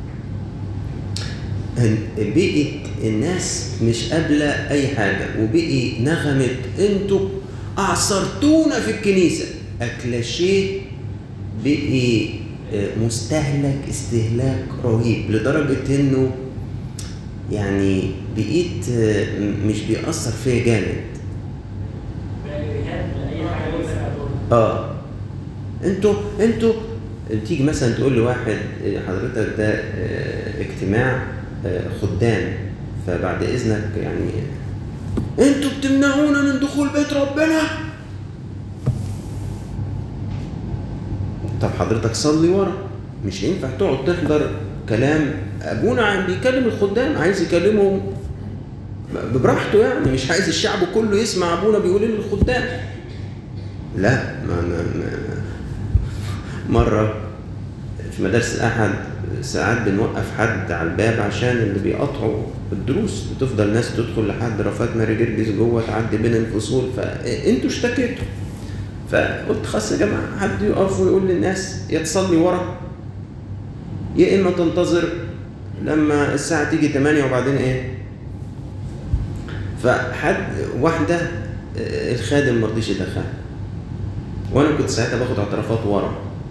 إن- بقيت الناس مش قابلة أي حاجة وبقي نغمة أنتوا أعصرتونا في الكنيسة أكلاشيه بقي آه، مستهلك استهلاك رهيب لدرجة إنه يعني بقيت آه، م- مش بيأثر فيا جامد إرهاب لأي حاجة بس هتقول. اه انتوا انتوا تيجي مثلا تقول لواحد إيه، حضرتك ده آه، اجتماع آه، خدام فبعد اذنك يعني انتوا بتمنعونا من دخول بيت ربنا طب حضرتك صلي ورا مش ينفع تقعد تحضر كلام ابونا عم بيكلم الخدام عايز يكلمهم براحته يعني مش عايز الشعب كله يسمع ابونا بيقول إيه للخدام لا ما ما ما مرة في مدارس الأحد ساعات بنوقف حد على الباب عشان اللي بيقطعوا الدروس بتفضل ناس تدخل لحد رفات ماري جرجس جوه تعدي بين الفصول فانتوا اشتكيتوا فقلت خلاص يا جماعه حد يقف ويقول للناس يا تصلي ورا يا اما تنتظر لما الساعة تيجي 8 وبعدين ايه فحد واحدة آه، الخادم ما رضيش يدخلها وانا كنت ساعتها باخد اعترافات ورا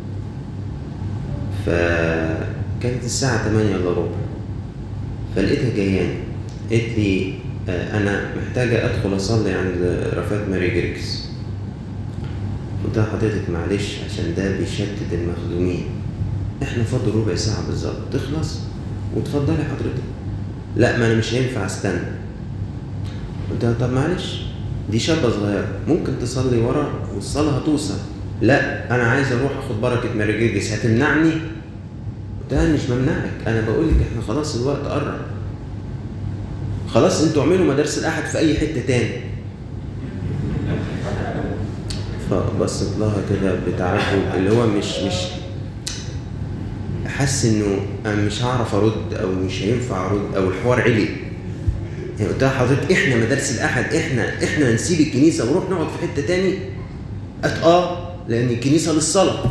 فكانت الساعة 8 الا ربع فلقيتها جاياني قالت لي آه، انا محتاجة ادخل اصلي عند رفات ماري جريكس قلت لها حضرتك معلش عشان ده بيشتت المخدومين احنا فاضل ربع ساعة بالظبط تخلص وتفضلي حضرتك لا ما انا مش هينفع استنى قلت لها طب معلش دي شابة صغيرة ممكن تصلي ورا والصلاة هتوصل لا انا عايز اروح اخد بركة ماري جرجس هتمنعني قلت لها مش ممنعك انا بقول لك احنا خلاص الوقت قرب خلاص انتوا اعملوا مدارس الاحد في اي حتة تاني فبصت لها كده بتعجب اللي هو مش مش حاسس انه انا مش هعرف ارد او مش هينفع ارد او الحوار علي يعني قلت لها حضرتك احنا مدارس الاحد احنا احنا نسيب الكنيسه ونروح نقعد في حته تاني قالت اه لان الكنيسه للصلاه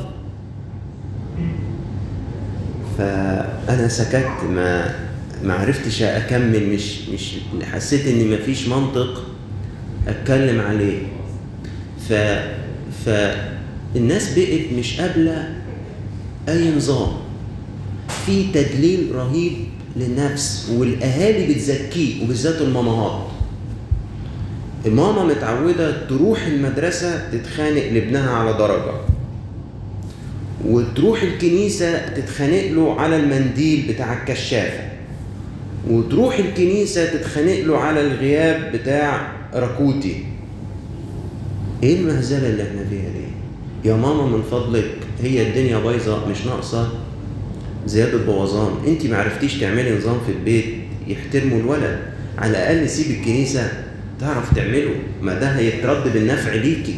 فانا سكت ما ما عرفتش اكمل مش مش حسيت ان مفيش منطق اتكلم عليه ف فالناس بقت مش قابله اي نظام في تدليل رهيب للنفس والاهالي بتزكيه وبالذات المامهات الماما متعوده تروح المدرسه تتخانق لابنها على درجه وتروح الكنيسه تتخانق له على المنديل بتاع الكشافه وتروح الكنيسه تتخانق له على الغياب بتاع ركوتي ايه المهزله اللي احنا فيها دي يا ماما من فضلك هي الدنيا بايظه مش ناقصه زياده بوظان انت ما عرفتيش تعملي نظام في البيت يحترموا الولد على الاقل سيب الكنيسه تعرف تعمله ما ده هيترد بالنفع ليكي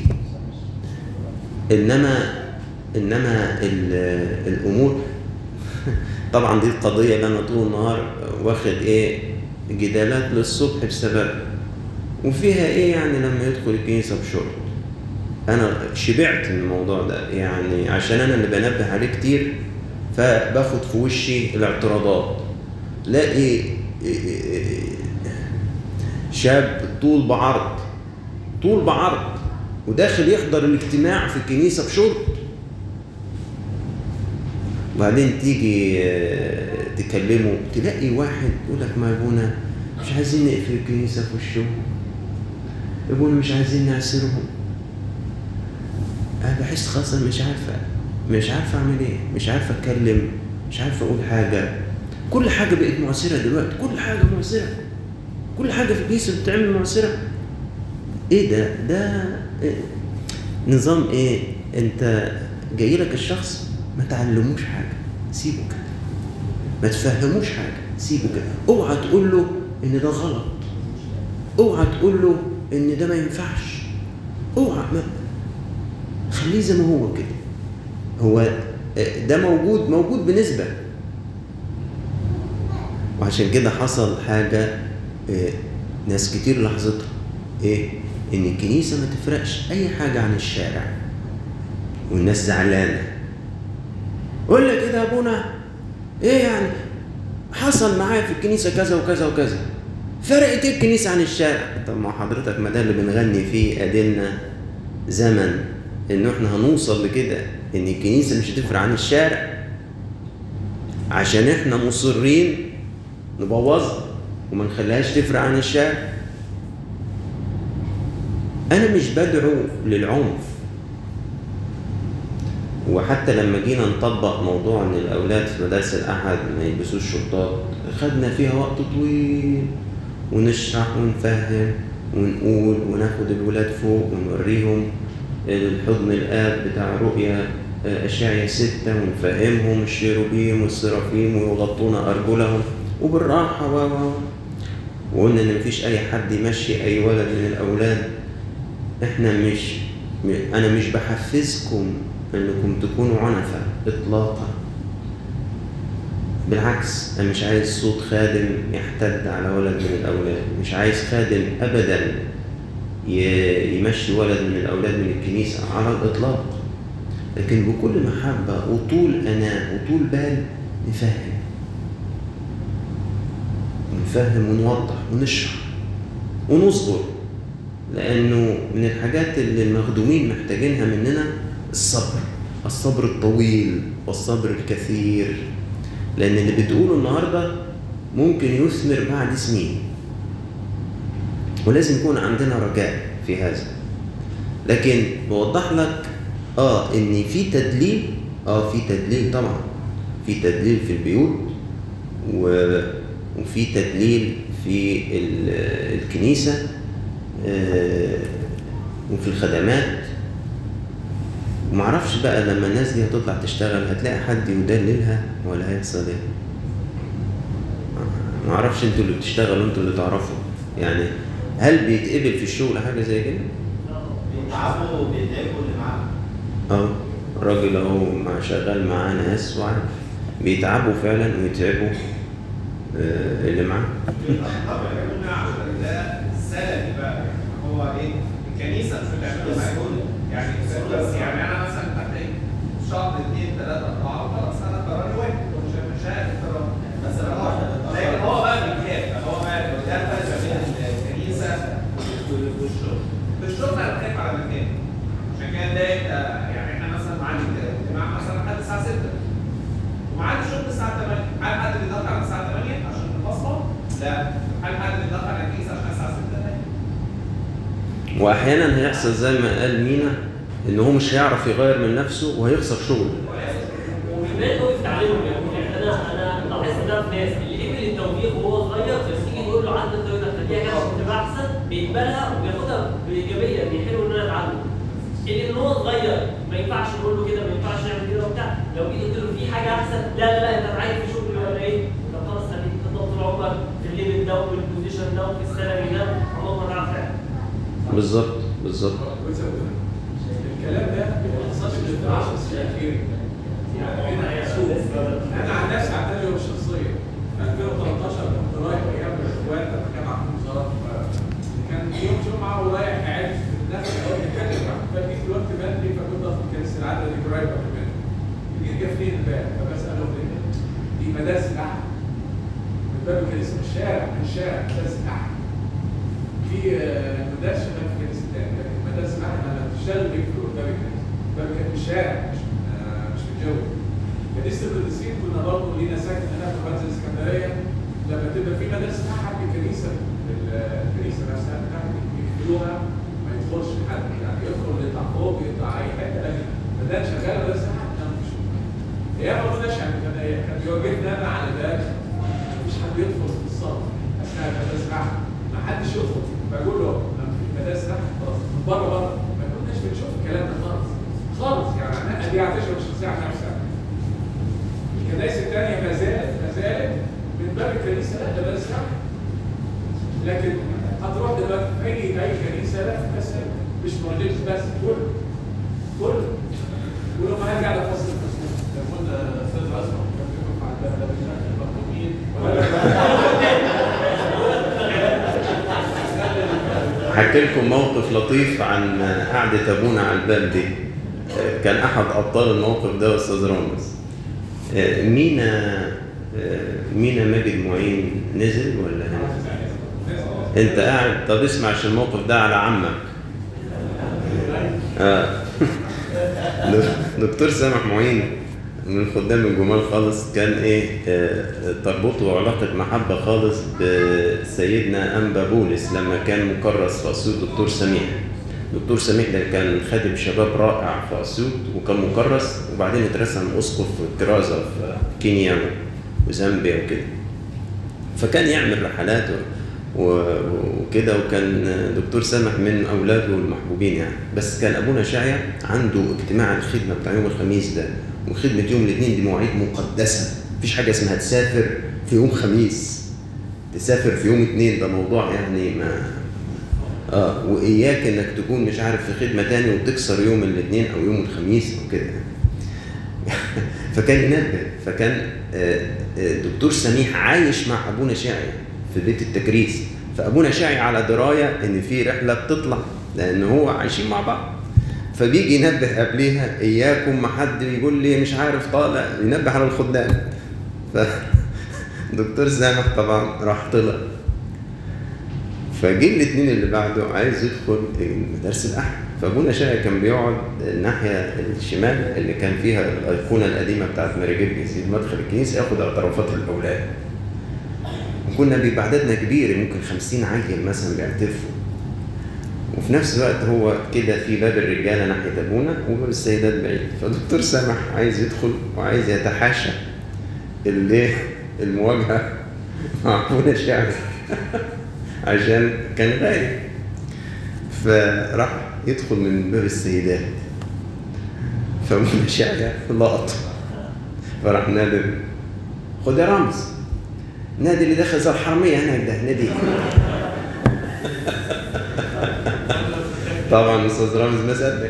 انما انما ال- الامور طبعا دي القضيه اللي انا طول النهار واخد ايه جدالات للصبح بسبب وفيها ايه يعني لما يدخل الكنيسه بشرط انا شبعت من الموضوع ده يعني عشان انا اللي بنبه عليه كتير فباخد في وشي الاعتراضات لاقي شاب طول بعرض طول بعرض وداخل يحضر الاجتماع في الكنيسه بشرط وبعدين تيجي آه، تكلمه تلاقي واحد يقول لك ما يا ابونا مش عايزين نقفل الكنيسه في وشهم يا ابونا مش عايزين نعسرهم انا بحس خلاص انا مش عارفه مش عارفه اعمل ايه مش عارفه اتكلم مش عارفه اقول حاجه كل حاجه بقت معسره دلوقتي كل حاجه معسره كل حاجه في الكنيسه بتتعمل معسره ايه ده ده إيه؟ نظام ايه انت جاي لك الشخص ما تعلموش حاجه سيبه كده ما تفهموش حاجه سيبه كده اوعى تقول له ان ده غلط اوعى تقول له ان ده ما ينفعش اوعى ما خليه زي ما هو كده هو ده موجود موجود بنسبة وعشان كده حصل حاجة آه، ناس كتير لاحظتها ايه ان الكنيسة ما تفرقش اي حاجة عن الشارع والناس زعلانة قول لك كده يا ابونا ايه يعني حصل معايا في الكنيسة كذا وكذا وكذا فرقت ايه الكنيسة عن الشارع طب ما حضرتك ما ده اللي بنغني فيه ادينا زمن انه احنا هنوصل لكده ان الكنيسه مش هتفرق عن الشارع عشان احنا مصرين نبوظها وما نخليهاش تفرق عن الشارع انا مش بدعو للعنف وحتى لما جينا نطبق موضوع ان الاولاد في مدارس الاحد ما يلبسوش شرطات خدنا فيها وقت طويل ونشرح ونفهم ونقول وناخد الولاد فوق ونوريهم الحضن الآب بتاع رؤيا أشعيا ستة ونفهمهم الشيروبيم والسرافيم ويغطون أرجلهم وبالراحة و و وقلنا إن مفيش أي حد يمشي أي ولد من الأولاد إحنا مش م- أنا مش بحفزكم إنكم تكونوا عنفة إطلاقا بالعكس أنا مش عايز صوت خادم يحتد على ولد من الأولاد مش عايز خادم أبدا ي- يمشي ولد من الأولاد من الكنيسة على الإطلاق لكن بكل محبة وطول أناة وطول بال نفهم ونفهم ونوضح ونشرح ونصبر لأنه من الحاجات اللي المخدومين محتاجينها مننا الصبر الصبر الطويل والصبر الكثير لأن اللي بتقوله النهاردة ممكن يثمر بعد سنين ولازم يكون عندنا رجاء في هذا لكن بوضح لك اه ان في تدليل اه في تدليل طبعا في تدليل في البيوت و... وفي تدليل في ال- الكنيسة آه، وفي الخدمات ومعرفش بقى لما الناس دي هتطلع تشتغل هتلاقي حد يدللها ولا هيحصل ايه معرفش انتوا اللي بتشتغلوا انتوا اللي تعرفوا يعني هل بيتقبل في الشغل حاجة زي كده؟ بيتعبوا وبيتعبوا اللي معاهم اه راجل اهو مع شغال معاه ناس وعارف بيتعبوا فعلا ويتعبوا آه، اللي معاه طبعا قلنا عشان ده سلبي بقى هو ايه الكنيسه مش بتعمله معايا يعني بس يعني انا مثلا هتلاقي شهر اثنين ثلاثه اربعه خلاص انا قراري واحد ومش مش عارف قرار بس لكن هو بقى بيخاف هو بقى ده الفرق بين الكنيسه والشغل في الشغل انا بخاف على الاثنين عشان كده ده يبقى يعني احنا مثلا معانا اجتماع مثلا لحد الساعه 6 ومعاد الشغل الساعة 8 هل حد بيتأخر على الساعة 8 عشان الفصلة؟ لا هل حد بيتأخر على الكنيسة عشان الساعة 6 واحيانا هيحصل زي ما قال مينا ان هو مش هيعرف يغير من نفسه وهيخسر شغله وكمان هو في تعليمهم يعني انا انا لاحظت ده في ناس اللي قبل التوفيق وهو صغير بس تيجي تقول له عدى الطريقه خليها كده عشان تبقى احسن بيقبلها وبياخدها بايجابيه دي حلو ان انا اتعلم اللي ان هو صغير ما ينفعش نقول له كده ما ينفعش نعمل كده وبتاع لو جيت قلت له في حاجه احسن لا لا لا انت عايز في شغل ولا ايه؟ طب خلاص خليك تفضل طول عمرك في الليفل ده وفي البوزيشن ده وفي السالري ده عمرك ما تعرف تعمل بالظبط بالظبط الكلام ده ما بيحصلش غير في 10 سنين اخيره يعني هنا سوق انا عن نفسي عن تجربه شخصيه في 2013 كنت رايح ايام الاخوان لما كان عندهم وزاره كان يوم جمعه ورايح قاعد في نفس الوقت اتكلم فجيت في وقت بدري فكنت في كنيسه العدد دي قريبه كمان جيت جافلين الباب فبسالهم ليه؟ دي مدارس الاحد من باب الكنيسه من الشارع من الشارع مدارس الاحد في آه، مدارس شغال في كنيسه تاني لكن مدارس الاحد لما بتشتغل بيقفلوا قدام الكنيسه باب في الشارع مش آه، مش في الجو كنيسه القديسين كنا برضه لينا ساكن هناك في منزل اسكندريه لما تبقى في مدارس احد الكنيسه الكنيسه نفسها بتاعت يقفلوها ما يدخلش حد يعني يدخل يطلع فوق يطلع اي حته لكن مدارس شغاله مدارس احد لا مفيش هي ما قلناش يعني كان كان بيواجهنا انا على ذلك مفيش حد يدخل في الصف اثناء المدارس الاحد ما حدش يدخل بقول له لما في مدارس الاحد خلاص من بره بره ما كناش بنشوف الكلام ده خالص خالص يعني انا دي هتشرب الشخصيه عن نفسها الكنائس الثانيه ما زالت ما زالت من باب الكنيسه لا ده مدارس الاحد لكن هتروح دلوقتي في اي اي كنيسه لا بس مش مولدين بس كل كل ولما هرجع لفصل التصوير لما قلنا استاذ اسمع كان بيقف على الباب ده بتاع المخدومين حكي لكم موقف لطيف عن قعدة أبونا على الباب دي آه، كان أحد أبطال الموقف ده أستاذ رامز آه، مينا آه، مينا ماجد معين نزل ولا هنا؟ أنت قاعد طب اسمع عشان الموقف ده على عمك آه. دكتور سامح معين من خدام الجمال خالص كان ايه آه، تربطه علاقة محبة خالص بسيدنا أنبا بولس لما كان مكرس في أسيوط دكتور سميح دكتور سميح ده كان خادم شباب رائع في أسيوط وكان مكرس وبعدين اترسم أسقف في الكرازة في كينيا وزامبيا وكده فكان يعمل رحلات و- و- وكده وكان دكتور سامح من اولاده المحبوبين يعني بس كان ابونا شاعر عنده اجتماع الخدمه بتاع يوم الخميس ده وخدمه يوم الاثنين دي مواعيد مقدسه مفيش حاجه اسمها تسافر في يوم خميس تسافر في يوم اثنين ده موضوع يعني ما اه واياك انك تكون مش عارف في خدمه تاني وتكسر يوم الاثنين او يوم الخميس او كده فكان ينبه فكان آه، آه، دكتور سميح عايش مع ابونا شاعي في بيت التكريس فابونا شاعي على درايه ان في رحله بتطلع لان هو عايشين مع بعض فبيجي ينبه قبليها اياكم ما حد يقول لي مش عارف طالع ينبه على الخدام ف دكتور سامح طبعا راح طلع فجه الاثنين اللي بعده عايز يدخل مدارس الاحد فابونا شاقي كان بيقعد الناحيه الشمال اللي كان فيها الايقونه القديمه بتاعت ماري جرجس مدخل الكنيسه ياخد اعترافات الاولاد وكنا بيبقى عددنا كبير ممكن خمسين عيل مثلا بيعترفوا وفي نفس الوقت هو كده في باب الرجاله ناحيه ابونا وباب السيدات بعيد فدكتور سامح عايز يدخل وعايز يتحاشى اللي المواجهه مع ابونا شاعر عشان كان غالي فراح يدخل من باب السيدات فابونا شاعر لقط فراح نادر خد يا رمز نادي اللي دخل زي الحرمية هناك ده نادي طبعا استاذ رامز ما صدق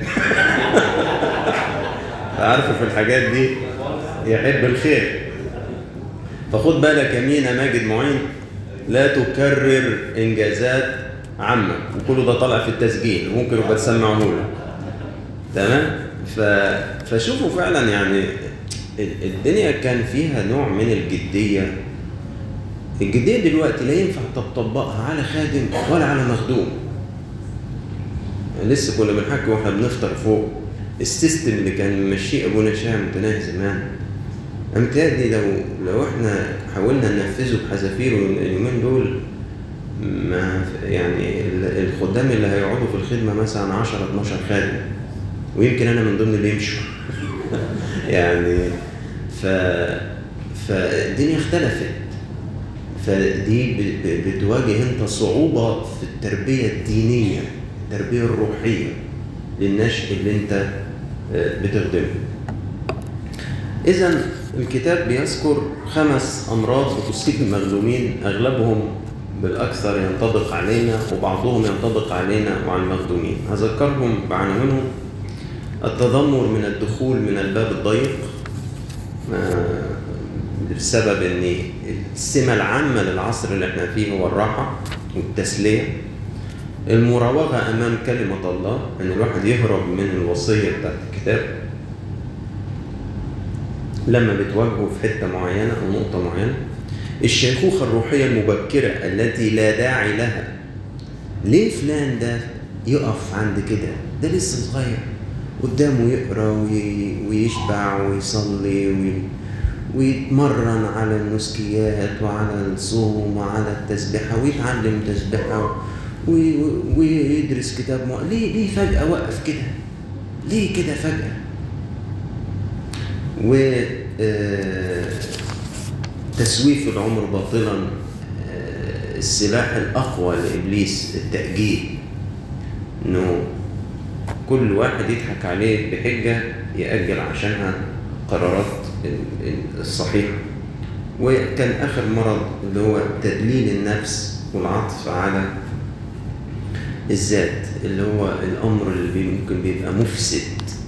عارفه في الحاجات دي يحب الخير فخد بالك يا مينا ماجد معين لا تكرر انجازات عامه وكله ده طالع في التسجيل ممكن يبقى تسمعه له تمام ف... فشوفوا فعلا يعني ال- الدنيا كان فيها نوع من الجديه الجديه دلوقتي لا ينفع تطبقها على خادم ولا على مخدوم لسه كنا بنحكي واحنا بنفطر فوق السيستم اللي كان ممشيه ابونا شاه متناهي زمان أنا متهيألي لو لو احنا حاولنا ننفذه بحذافيره اليومين دول ما يعني ال- الخدام اللي هيقعدوا في الخدمه مثلا 10 12 خادم ويمكن انا من ضمن اللي يمشوا يعني ف فالدنيا اختلفت فدي ب- ب- بتواجه انت صعوبه في التربيه الدينيه التربيه الروحيه للنشء اللي انت آه، بتخدمه إذا الكتاب بيذكر خمس أمراض بتصيب المخدومين أغلبهم بالأكثر ينطبق علينا وبعضهم ينطبق علينا وعلى المخدومين هذكرهم بعناوينهم التذمر من الدخول من الباب الضيق آه، بسبب ان السمة العامة للعصر اللي احنا فيه هو الراحة والتسلية المراوغة أمام كلمة الله أن الواحد يهرب من الوصية بتاعت الكتاب لما بتواجهه في حتة معينة أو نقطة معينة الشيخوخة الروحية المبكرة التي لا داعي لها ليه فلان ده يقف عند كده ده لسه صغير قدامه يقرا وي- ويشبع ويصلي وي... ويتمرن على النسكيات وعلى الصوم وعلى التسبيحة ويتعلم تسبيحة وي... ويدرس كتاب مع... ليه ليه فجأة وقف كده؟ ليه كده فجأة؟ و آه، تسويف العمر باطلا آه، السلاح الأقوى لإبليس التأجيل إنه كل واحد يضحك عليه بحجة يأجل عشانها قرارات ال- ال- الصحيحة وكان آخر مرض اللي هو تدليل النفس والعطف على الذات اللي هو الأمر اللي بي- ممكن بيبقى مفسد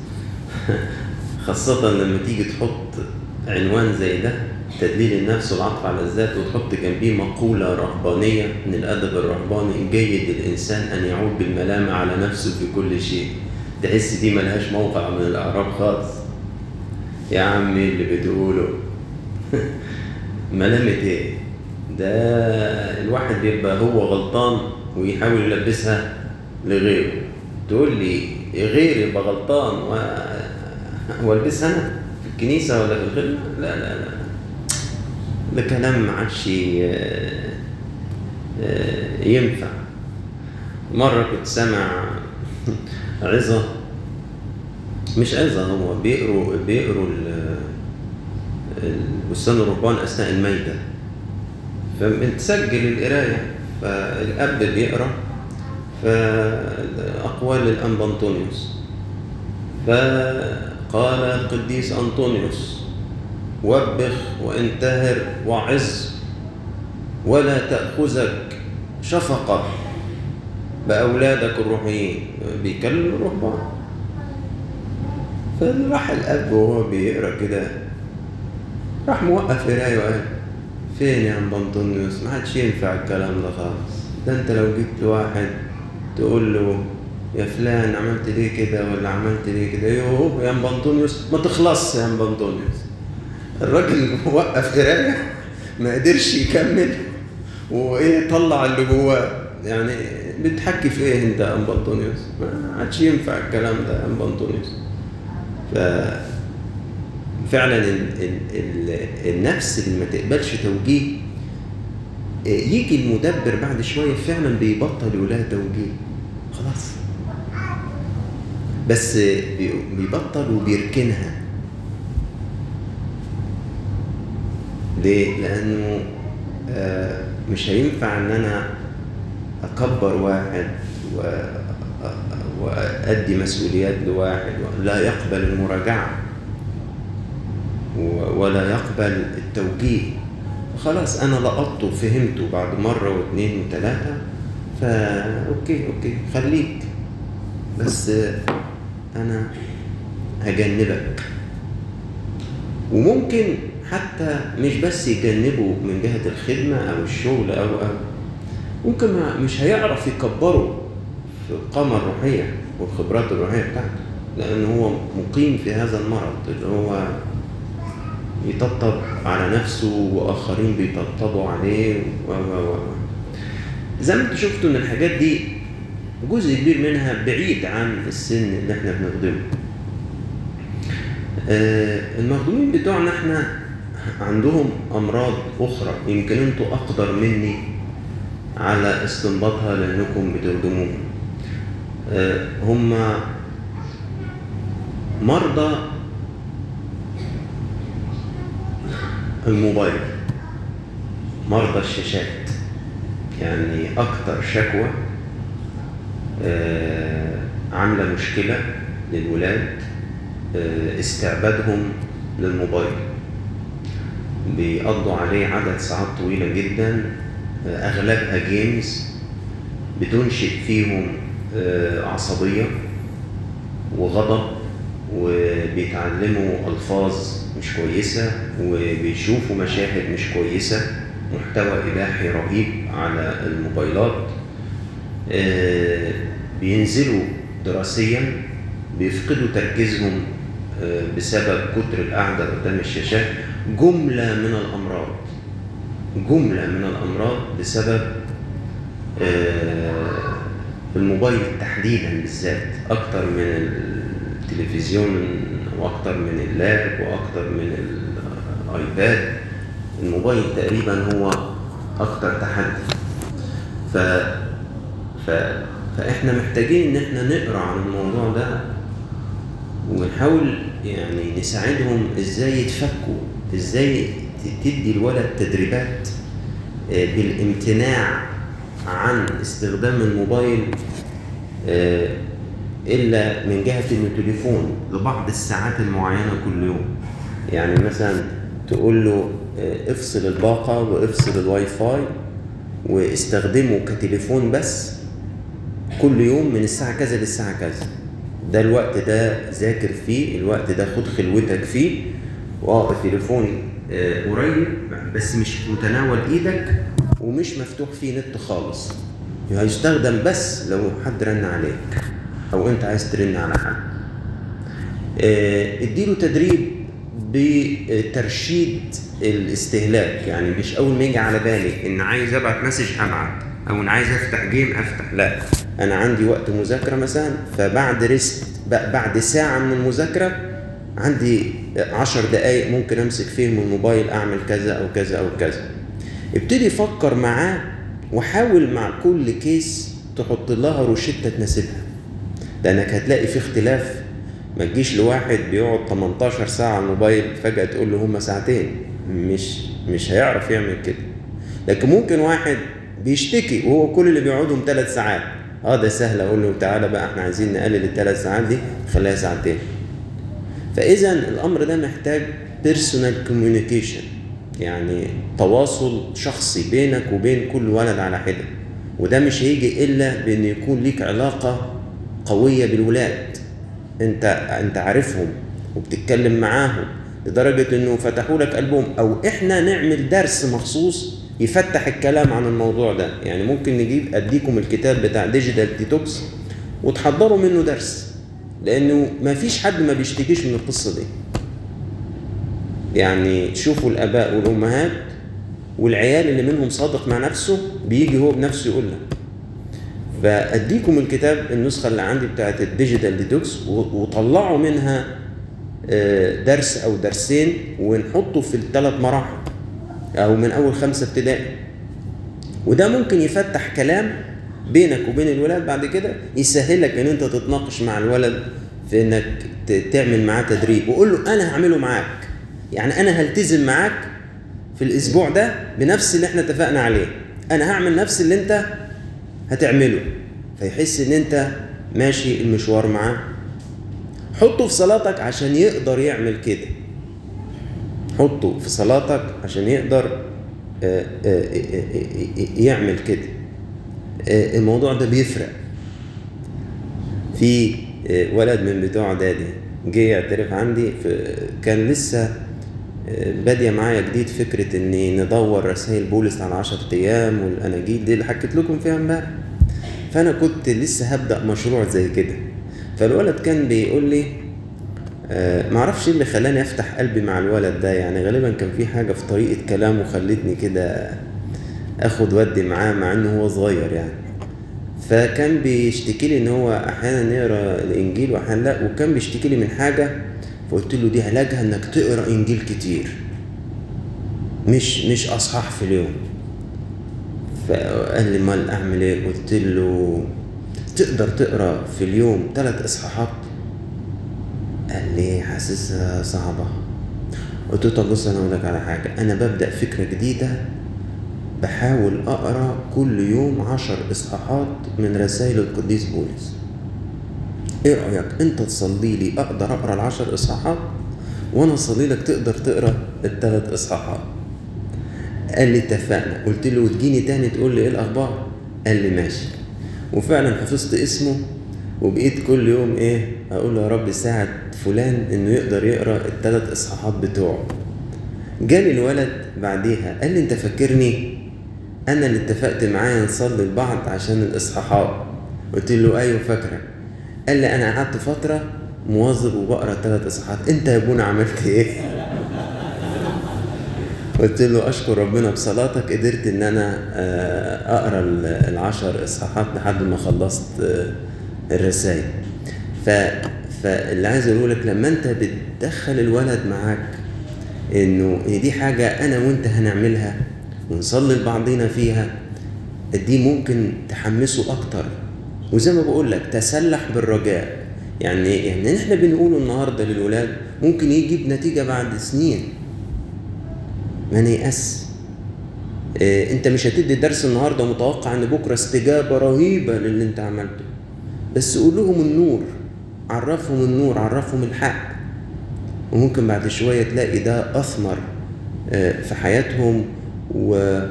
خاصة لما تيجي تحط عنوان زي ده تدليل النفس والعطف على الذات وتحط جنبيه مقولة رهبانية من الأدب الرهباني جيد الإنسان أن يعود بالملامة على نفسه في كل شيء تحس دي ملهاش موقع من الأعراب خالص يا عمي اللي بتقوله ملامة ايه؟ ده الواحد بيبقى هو غلطان ويحاول يلبسها لغيره تقول لي غيري يبقى غلطان و... والبسها انا في الكنيسه ولا في الخدمه؟ لا لا لا ده كلام ما عادش ي- آه، ينفع مرة كنت سامع عظة مش عظة هو بيقروا بيقروا ال- البستان الرهبان أثناء الميتة فبتسجل القراية فالأب بيقرأ فأقوال الأنبا أنطونيوس فقال القديس أنطونيوس وبخ وانتهر وعظ ولا تأخذك شفقة بأولادك الروحيين بيكلم الرهبان فراح الأب وهو بيقرأ كده راح موقف قراية وقال فين يا عم أنطونيوس ما عادش ينفع الكلام ده خالص ده انت لو جبت واحد تقول له يا فلان عملت ليه كده ولا عملت ليه كده يوه يا ام انطونيوس ما تخلصش يا ام انطونيوس الراجل وقف قرايه ما قدرش يكمل وايه طلع اللي جواه يعني بتحكي في ايه انت يا ام بنطونيوس ما عادش ينفع الكلام ده يا ام بنطونيوس ف فعلا ال ال ال النفس اللي ما تقبلش توجيه آه، يجي المدبر بعد شويه فعلا بيبطل يقول لها توجيه خلاص بس بي- بيبطل وبيركنها ليه؟ لأنه آه، مش هينفع إن أنا أكبر واحد و- وأدي مسؤوليات لواحد لا يقبل المراجعة و- ولا يقبل التوجيه خلاص أنا لقطته فهمته بعد مرة واثنين وثلاثة فا أوكي أوكي خليك بس آه، أنا هجنبك وممكن حتى مش بس يجنبه من جهة الخدمة أو الشغل أو أو ممكن ما مش هيعرف يكبره في القامة الروحية والخبرات الروحية بتاعته لأن هو مقيم في هذا المرض اللي هو يطبطب على نفسه وآخرين بيطبطبوا عليه و و و و. زي ما انتوا شفتوا إن الحاجات دي جزء كبير منها بعيد عن السن اللي احنا بنخدمه آه، المخدومين بتوعنا احنا عندهم امراض اخرى يمكن انتوا اقدر مني على استنباطها لانكم بتخدموهم آه، هم مرضى الموبايل مرضى الشاشات يعني اكتر شكوى آه، عامله مشكله للولاد آه، استعبادهم للموبايل بيقضوا عليه عدد ساعات طويلة جدا آه، أغلبها جيمز بتنشئ فيهم آه، عصبية وغضب وبيتعلموا ألفاظ مش كويسة وبيشوفوا مشاهد مش كويسة محتوى إباحي رهيب على الموبايلات آه، بينزلوا دراسيا بيفقدوا تركيزهم آه، بسبب كتر القعدة قدام الشاشات جملة من الأمراض جملة من الأمراض بسبب آه، الموبايل تحديدا بالذات أكتر من التلفزيون وأكتر من اللاب وأكتر من الآيباد الموبايل تقريبا هو أكتر تحدي ف... ف... فإحنا محتاجين إن إحنا نقرأ عن الموضوع ده ونحاول يعني نساعدهم ازاي يتفكوا ازاي ت- تدي الولد تدريبات آه، بالامتناع عن استخدام الموبايل آه، الا من جهه انه تليفون لبعض الساعات المعينه كل يوم يعني مثلا تقول له آه، افصل الباقه وافصل الواي فاي واستخدمه كتليفون بس كل يوم من الساعة كذا للساعة كذا ده الوقت ده ذاكر فيه الوقت ده خد خلوتك فيه واه التليفون آه، قريب بس مش في متناول ايدك ومش مفتوح فيه نت خالص هيستخدم بس لو حد رن عليك او انت عايز ترن على حد آه، اديله تدريب بترشيد الاستهلاك يعني مش اول ما يجي على بالي ان عايز ابعت مسج ابعت او ان عايز افتح جيم افتح لا انا عندي وقت مذاكره مثلا فبعد ريست ب- بعد ساعه من المذاكره عندي عشر دقايق ممكن امسك فيهم الموبايل اعمل كذا او كذا او كذا ابتدي فكر معاه وحاول مع كل كيس تحط لها روشته تناسبها لانك هتلاقي في اختلاف ما تجيش لواحد بيقعد 18 ساعه على الموبايل فجاه تقول له هما ساعتين مش مش هيعرف يعمل كده لكن ممكن واحد بيشتكي وهو كل اللي بيقعدهم ثلاث ساعات اه ده سهل اقول له تعالى بقى احنا عايزين نقلل الثلاث ساعات دي خليها ساعتين فاذا الامر ده محتاج بيرسونال كوميونيكيشن يعني تواصل شخصي بينك وبين كل ولد على حده وده مش هيجي الا بان يكون ليك علاقه قويه بالولاد انت انت عارفهم وبتتكلم معاهم لدرجه انه فتحوا لك قلبهم او احنا نعمل درس مخصوص يفتح الكلام عن الموضوع ده يعني ممكن نجيب اديكم الكتاب بتاع ديجيتال ديتوكس وتحضروا منه درس لانه ما فيش حد ما بيشتكيش من القصه دي يعني شوفوا الاباء والامهات والعيال اللي منهم صادق مع نفسه بيجي هو بنفسه يقول لك فاديكم الكتاب النسخه اللي عندي بتاعت الديجيتال ديتوكس وطلعوا منها آه، درس او درسين ونحطه في الثلاث مراحل او من اول خمسه ابتدائي وده ممكن يفتح كلام بينك وبين الولاد بعد كده يسهلك ان انت تتناقش مع الولد في انك ت- تعمل معاه تدريب وقول له انا هعمله معاك يعني انا هلتزم معاك في الاسبوع ده بنفس اللي احنا اتفقنا عليه انا هعمل نفس اللي انت هتعمله فيحس ان انت ماشي المشوار معاه حطه في صلاتك عشان يقدر يعمل كده حطه في صلاتك عشان يقدر آه، آه، آه، آه، يعمل كده آه، الموضوع ده بيفرق في آه، ولد من بتوع اعدادي جه يعترف عندي في كان لسه آه، بادية معايا جديد فكرة اني ندور رسائل بولس على 10 ايام والاناجيل دي اللي حكيت لكم فيها امبارح فانا كنت لسه هبدأ مشروع زي كده فالولد كان بيقول لي آه، معرفش ايه اللي خلاني افتح قلبي مع الولد ده يعني غالبا كان في حاجة في طريقة كلامه خلتني كده اخد ودي معاه مع انه هو صغير يعني فكان بيشتكي لي ان هو احيانا يقرا الانجيل واحيانا لا وكان بيشتكي لي من حاجه فقلت له دي علاجها انك تقرا انجيل كتير مش مش اصحاح في اليوم فقال لي امال اعمل ايه قلت له تقدر تقرا في اليوم ثلاث اصحاحات قال لي حاسسها صعبه قلت له طب بص انا اقول لك على حاجه انا ببدا فكره جديده بحاول أقرأ كل يوم عشر إصحاحات من رسائل القديس بولس إيه رأيك أنت تصلي لي أقدر أقرأ العشر إصحاحات وأنا أصلي لك تقدر تقرأ الثلاث إصحاحات قال لي اتفقنا قلت له وتجيني تاني تقول لي إيه الأخبار قال لي ماشي وفعلا حفظت اسمه وبقيت كل يوم إيه أقول له يا رب ساعد فلان إنه يقدر يقرأ الثلاث إصحاحات بتوعه جالي الولد بعديها قال لي انت فاكرني انا اللي اتفقت معاه نصلي لبعض عشان الاصحاحات قلت له ايوه فاكرك قال لي انا قعدت فتره مواظب وبقرا ثلاث اصحاحات انت يا ابونا عملت ايه قلت له اشكر ربنا بصلاتك قدرت ان انا آه، اقرا ال- العشر اصحاحات لحد ما خلصت آه، الرسائل ف فاللي عايز اقوله لك لما انت بتدخل الولد معاك انه ان دي حاجه انا وانت هنعملها ونصلي لبعضينا فيها دي ممكن تحمسه اكتر وزي ما بقول لك تسلح بالرجاء يعني يعني احنا بنقوله النهارده للولاد ممكن يجيب نتيجه بعد سنين ما نيأس إيه انت مش هتدي درس النهارده متوقع ان بكره استجابه رهيبه للي انت عملته بس قول لهم النور عرفهم النور عرفهم الحق وممكن بعد شويه تلاقي ده اثمر آه، في حياتهم و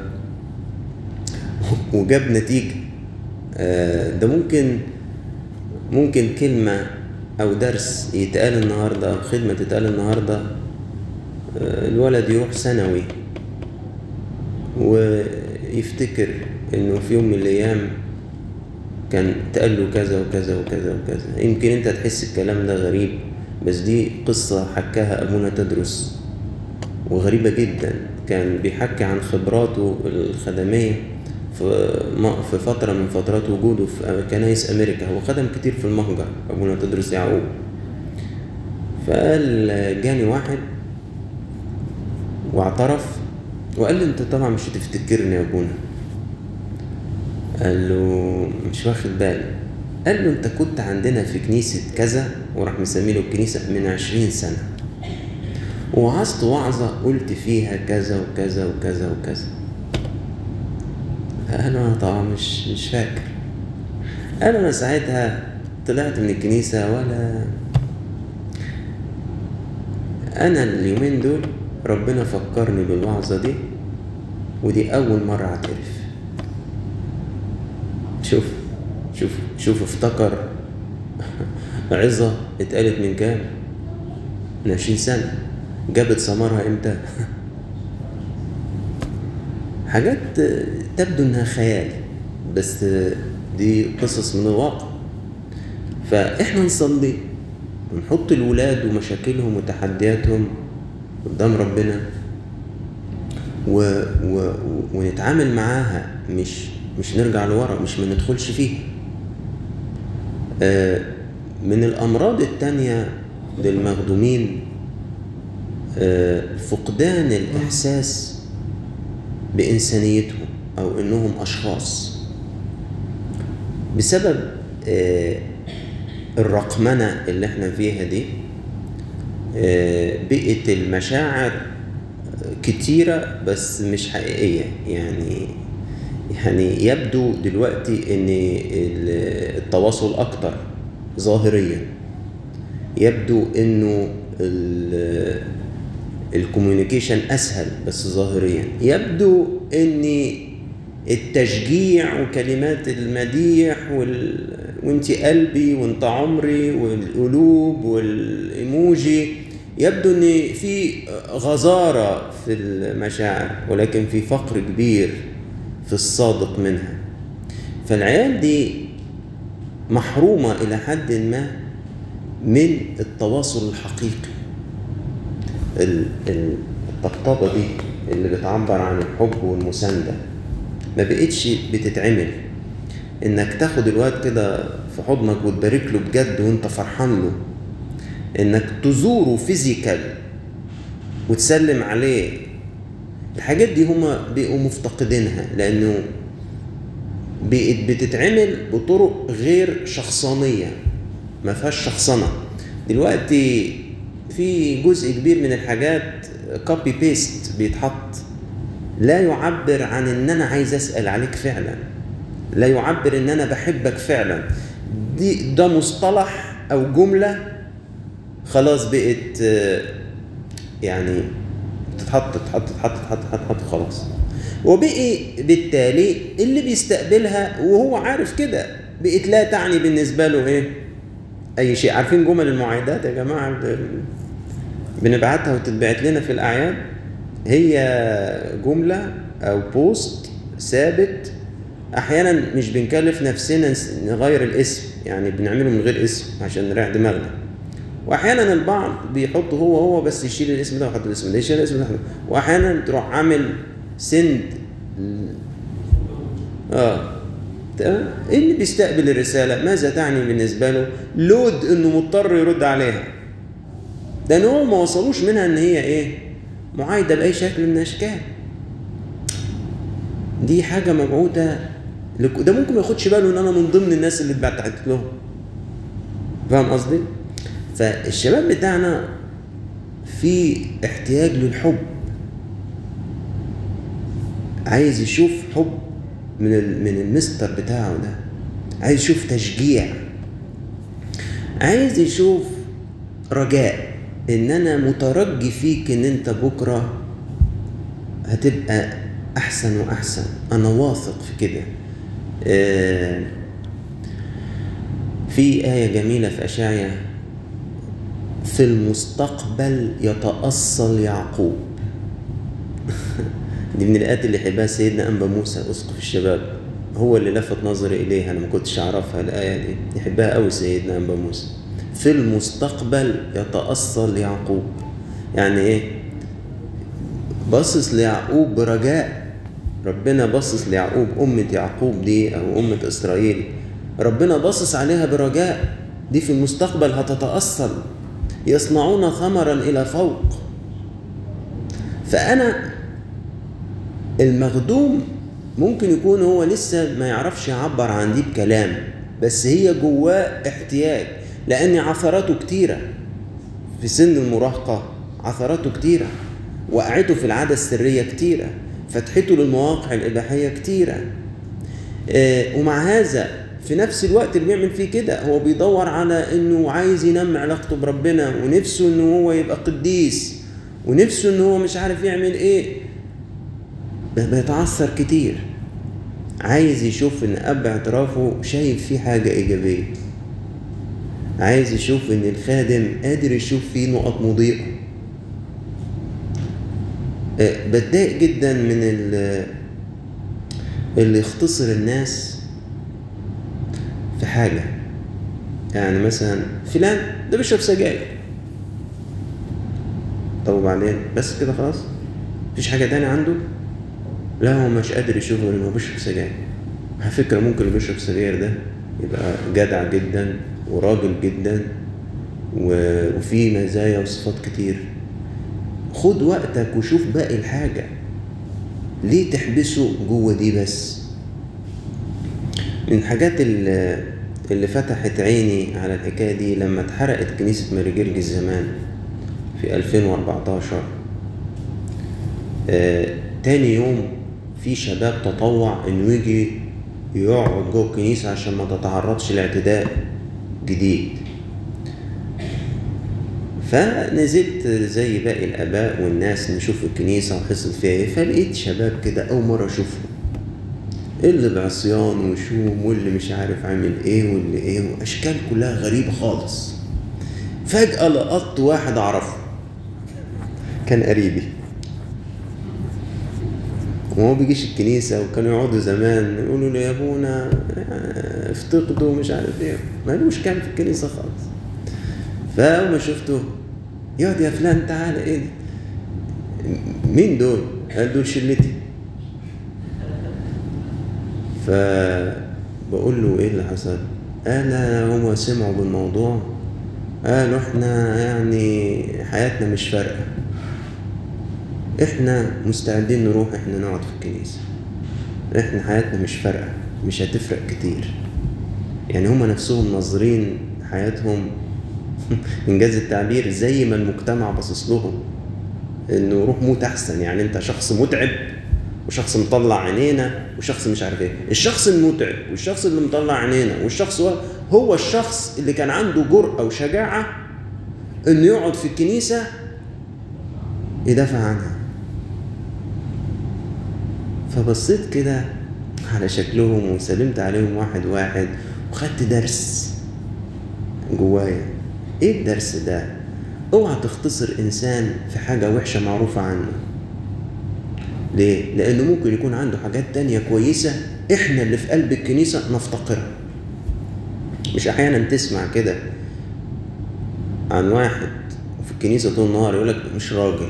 وجاب نتيجه آه، ده ممكن ممكن كلمه او درس يتقال النهارده او خدمه تتقال النهارده آه، الولد يروح ثانوي ويفتكر انه في يوم من الايام كان اتقال له كذا وكذا وكذا وكذا يمكن انت تحس الكلام ده غريب بس دي قصة حكاها أبونا تدرس وغريبة جدا كان بيحكي عن خبراته الخدمية في م- في فترة من فترات وجوده في كنايس أمريكا هو خدم كتير في المهجر أبونا تدرس يعقوب فقال جاني واحد واعترف وقال لي انت طبعا مش هتفتكرني يا ابونا قال له مش واخد بالي قال له انت كنت عندنا في كنيسة كذا وراح مسمي له الكنيسة من عشرين سنة ووعظت وعظة قلت فيها كذا وكذا وكذا وكذا قال انا طبعا مش مش فاكر قال انا ساعتها طلعت من الكنيسة ولا انا اليومين دول ربنا فكرني بالوعظة دي ودي اول مرة اعترف شوف شوف شوف افتكر عظة اتقالت من كام؟ من عشرين سنة جابت ثمرها امتى؟ حاجات تبدو انها خيال بس دي قصص من الواقع فاحنا نصلي ونحط الولاد ومشاكلهم وتحدياتهم قدام ربنا و و ونتعامل معاها مش مش نرجع لورا مش ما ندخلش فيها آه، من الأمراض التانية للمخدومين آه، فقدان الإحساس بإنسانيتهم أو إنهم أشخاص بسبب آه، الرقمنة اللي احنا فيها دي آه، بقت المشاعر كتيرة بس مش حقيقية يعني يعني يبدو دلوقتي ان ال- التواصل اكتر ظاهريا يبدو انه ال- الكوميونيكيشن اسهل بس ظاهريا يبدو ان التشجيع وكلمات المديح وال... وانت قلبي وانت عمري والقلوب والايموجي يبدو ان في غزاره في المشاعر ولكن في فقر كبير في الصادق منها فالعيال دي محرومه الى حد ما من التواصل الحقيقي ال- ال- الطبطبه دي اللي بتعبر عن الحب والمسانده ما بقتش بتتعمل انك تاخد الواد كده في حضنك وتبارك له بجد وانت فرحان له انك تزوره فيزيكال وتسلم عليه الحاجات دي هما بقوا مفتقدينها لانه بقت بتتعمل بطرق غير شخصانيه ما فيهاش شخصنه دلوقتي في جزء كبير من الحاجات كوبي بيست بيتحط لا يعبر عن ان انا عايز اسال عليك فعلا لا يعبر ان انا بحبك فعلا دي ده مصطلح او جمله خلاص بقت آه، يعني تتحط تتحط تتحط تتحط تتحط تتحط خلاص وبقي بالتالي اللي بيستقبلها وهو عارف كده بقت لا تعني بالنسبه له ايه اي شيء عارفين جمل المعايدات يا جماعه اللي بنبعتها وتتبعت لنا في الاعياد هي جمله او بوست ثابت احيانا مش بنكلف نفسنا نس- نغير الاسم يعني بنعمله من غير اسم عشان نريح دماغنا واحيانا البعض بيحط هو هو بس يشيل الاسم ده ويحط الاسم ده يشيل الاسم ده ويحط- واحيانا تروح عامل سند اه تمام ايه اللي بيستقبل الرساله ماذا تعني بالنسبه له لود انه مضطر يرد عليها لان هو ما وصلوش منها ان هي ايه معايده باي شكل من الاشكال دي حاجه مبعوثه لك- ده ممكن ما ياخدش باله ان انا من ضمن الناس اللي اتبعتت لهم فاهم قصدي فالشباب بتاعنا في احتياج للحب عايز يشوف حب من ال- من المستر بتاعه ده عايز يشوف تشجيع عايز يشوف رجاء ان انا مترجي فيك ان انت بكره هتبقى احسن واحسن انا واثق في كده آه، في آية جميلة في أشعيا في المستقبل يتأصل يعقوب دي من الآيات اللي يحبها سيدنا أنبا موسى أسقف الشباب هو اللي لفت نظري إليها أنا ما كنتش أعرفها الآية دي يحبها أوي سيدنا أنبا موسى في المستقبل يتأصل يعقوب يعني إيه باصص ليعقوب برجاء ربنا باصص ليعقوب أمة يعقوب دي أو أمة إسرائيل ربنا باصص عليها برجاء دي في المستقبل هتتأصل يصنعون ثمرا إلى فوق فأنا المخدوم ممكن يكون هو لسه ما يعرفش يعبر عن دي بكلام بس هي جواه احتياج لأن عثراته كتيرة في سن المراهقة عثراته كتيرة وقعته في العادة السرية كتيرة فتحته للمواقع الإباحية كتيرة آه، ومع هذا في نفس الوقت اللي بيعمل فيه كده هو بيدور على انه عايز ينمي علاقته بربنا ونفسه انه هو يبقى قديس ونفسه انه هو مش عارف يعمل ايه ب- بيتعثر كتير عايز يشوف ان اب اعترافه شايف فيه حاجة ايجابية عايز يشوف ان الخادم قادر يشوف فيه نقط مضيئة آه، بتضايق جدا من ال- اللي يختصر الناس في حاجة يعني مثلا فلان ده بيشرب سجاير طب وبعدين بس كده خلاص مفيش حاجة تاني عنده لا هو مش قادر يشوفه لانه بيشرب سجاير على فكره ممكن اللي بيشرب سجاير ده يبقى جدع جدا وراجل جدا و- وفيه مزايا وصفات كتير خد وقتك وشوف باقي الحاجة ليه تحبسه جوه دي بس من الحاجات اللي, اللي فتحت عيني على الحكاية دي لما اتحرقت كنيسة ماري جرجس زمان في 2014 آه تاني يوم في شباب تطوع انه يجي يقعد جوه الكنيسة عشان ما تتعرضش لاعتداء جديد فنزلت زي باقي الاباء والناس نشوف الكنيسه وحصل فيها ايه فلقيت شباب كده اول مره اشوفهم اللي بعصيان وشوم واللي مش عارف عامل ايه واللي ايه واشكال كلها غريبه خالص فجاه لقطت واحد اعرفه كان قريبي وهو بيجيش الكنيسة وكانوا يقعدوا زمان يقولوا له يا ابونا آه، افتقدوا مش عارف ايه مالوش كان في الكنيسة خالص فأول ما شفته يقعد يا فلان تعالى ايه ده؟ مين دول؟ قال دول شلتي فبقول له ايه اللي حصل؟ قال هما سمعوا بالموضوع قالوا احنا يعني حياتنا مش فارقة احنا مستعدين نروح احنا نقعد في الكنيسة احنا حياتنا مش فارقة مش هتفرق كتير يعني هما نفسهم ناظرين حياتهم انجاز التعبير زي ما المجتمع باصص لهم انه روح موت احسن يعني انت شخص متعب وشخص مطلع عينينا وشخص مش عارف ايه الشخص المتعب والشخص اللي مطلع عينينا والشخص هو, هو الشخص اللي كان عنده جرأة وشجاعة انه يقعد في الكنيسة يدافع عنها فبصيت كده على شكلهم وسلمت عليهم واحد واحد وخدت درس جوايا ايه الدرس ده اوعى تختصر انسان في حاجة وحشة معروفة عنه ليه؟ لأنه ممكن يكون عنده حاجات تانية كويسة إحنا اللي في قلب الكنيسة نفتقرها مش أحيانا تسمع كده عن واحد في الكنيسة طول النهار يقول لك مش راجل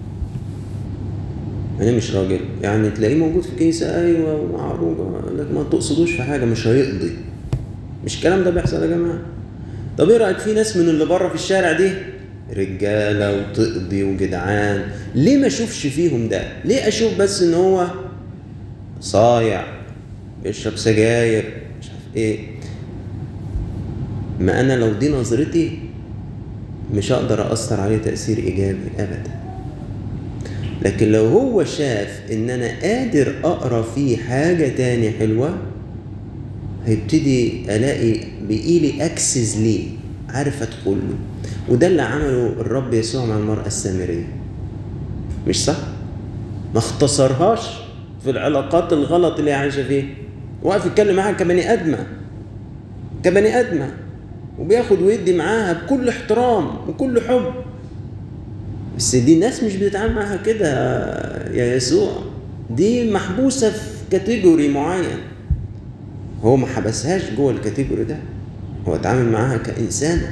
يعني مش راجل يعني تلاقيه موجود في الكنيسة أيوة ومعروف لك ما تقصدوش في حاجة مش هيقضي مش الكلام ده بيحصل يا جماعة طب ايه رأيك في ناس من اللي بره في الشارع دي رجالة وتقضي وجدعان ليه ما اشوفش فيهم ده ليه اشوف بس ان هو صايع بيشرب سجاير مش عارف ايه ما انا لو دي نظرتي مش هقدر اثر عليه تاثير ايجابي ابدا لكن لو هو شاف ان انا قادر اقرا فيه حاجه تاني حلوه هيبتدي الاقي بايلي اكسس ليه عارف ادخل له وده اللي عمله الرب يسوع مع المراه السامريه مش صح ما اختصرهاش في العلاقات الغلط اللي هي عايشه فيها واقف يتكلم معاها كبني ادمه كبني ادمه وبياخد ويدي معاها بكل احترام وكل حب بس دي ناس مش بتتعامل معاها كده يا يسوع دي محبوسه في كاتيجوري معين هو ما حبسهاش جوه الكاتيجوري ده هو اتعامل معاها كإنسانة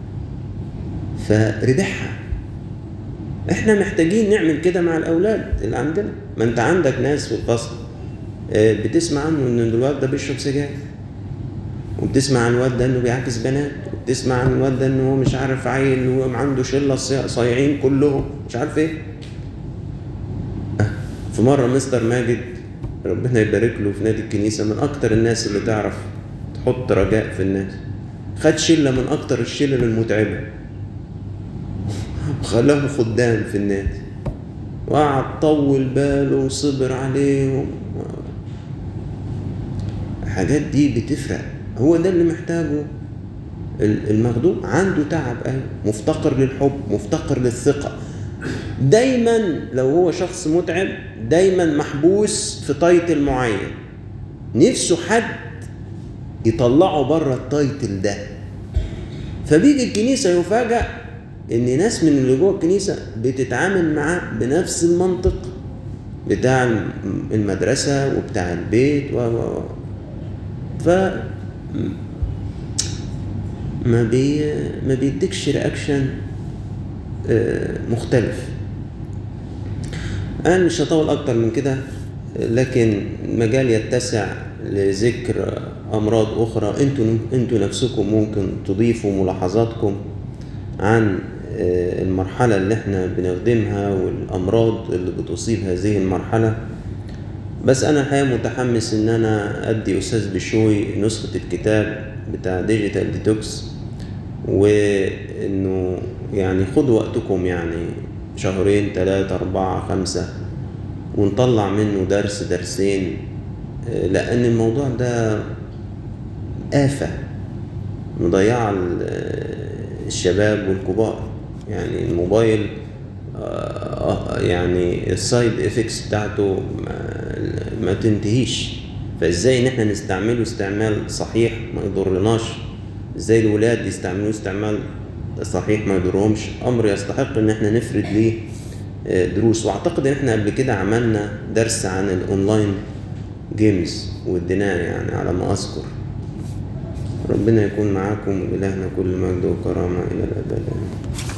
فربحها احنا محتاجين نعمل كده مع الأولاد اللي عندنا ما انت عندك ناس في الفصل آه، بتسمع عنه ان الواد ده بيشرب سجاير وبتسمع عن الواد ده انه بيعاكس بنات وبتسمع عن الواد ده انه هو مش عارف عيل وعنده شله صي- صايعين كلهم مش عارف ايه آه، في مره مستر ماجد ربنا يبارك له في نادي الكنيسه من اكتر الناس اللي تعرف تحط رجاء في الناس خد شله من اكتر الشلل المتعبه وخلاهم خدام في النادي وقعد طول باله وصبر عليهم الحاجات دي بتفرق هو ده اللي محتاجه ال- المخدوم عنده تعب أيوة مفتقر للحب مفتقر للثقة دايما لو هو شخص متعب دايما محبوس في تايتل معين نفسه حد يطلعه بره التايتل ده فبيجي الكنيسة يفاجأ إن ناس من اللي جوه الكنيسة بتتعامل معاه بنفس المنطق بتاع المدرسة وبتاع البيت و و و. ف ما بي ما بيديكش رياكشن آه، مختلف انا مش هطول اكتر من كده لكن المجال يتسع لذكر أمراض أخرى أنتوا أنتوا نفسكم ممكن تضيفوا ملاحظاتكم عن آه، المرحلة اللي احنا بنخدمها والأمراض اللي بتصيب هذه المرحلة بس أنا الحقيقة متحمس إن أنا أدي أستاذ بشوي نسخة الكتاب بتاع ديجيتال ديتوكس وإنه يعني خدوا وقتكم يعني شهرين ثلاثة أربعة خمسة ونطلع منه درس درسين آه، لأن الموضوع ده آفة مضيعة ال- آه، الشباب والكبار يعني الموبايل آه، آه، يعني السايد افكتس بتاعته ما, ما تنتهيش فازاي ان احنا نستعمله استعمال صحيح ما يضرناش ازاي الولاد يستعملوه استعمال صحيح ما يضرهمش امر يستحق ان احنا نفرد ليه آه، دروس واعتقد ان احنا قبل كده عملنا درس عن الاونلاين جيمز واديناه يعني على ما اذكر ربنا يكون معاكم إلهنا كل مجد وكرامة إلى الأبد آمين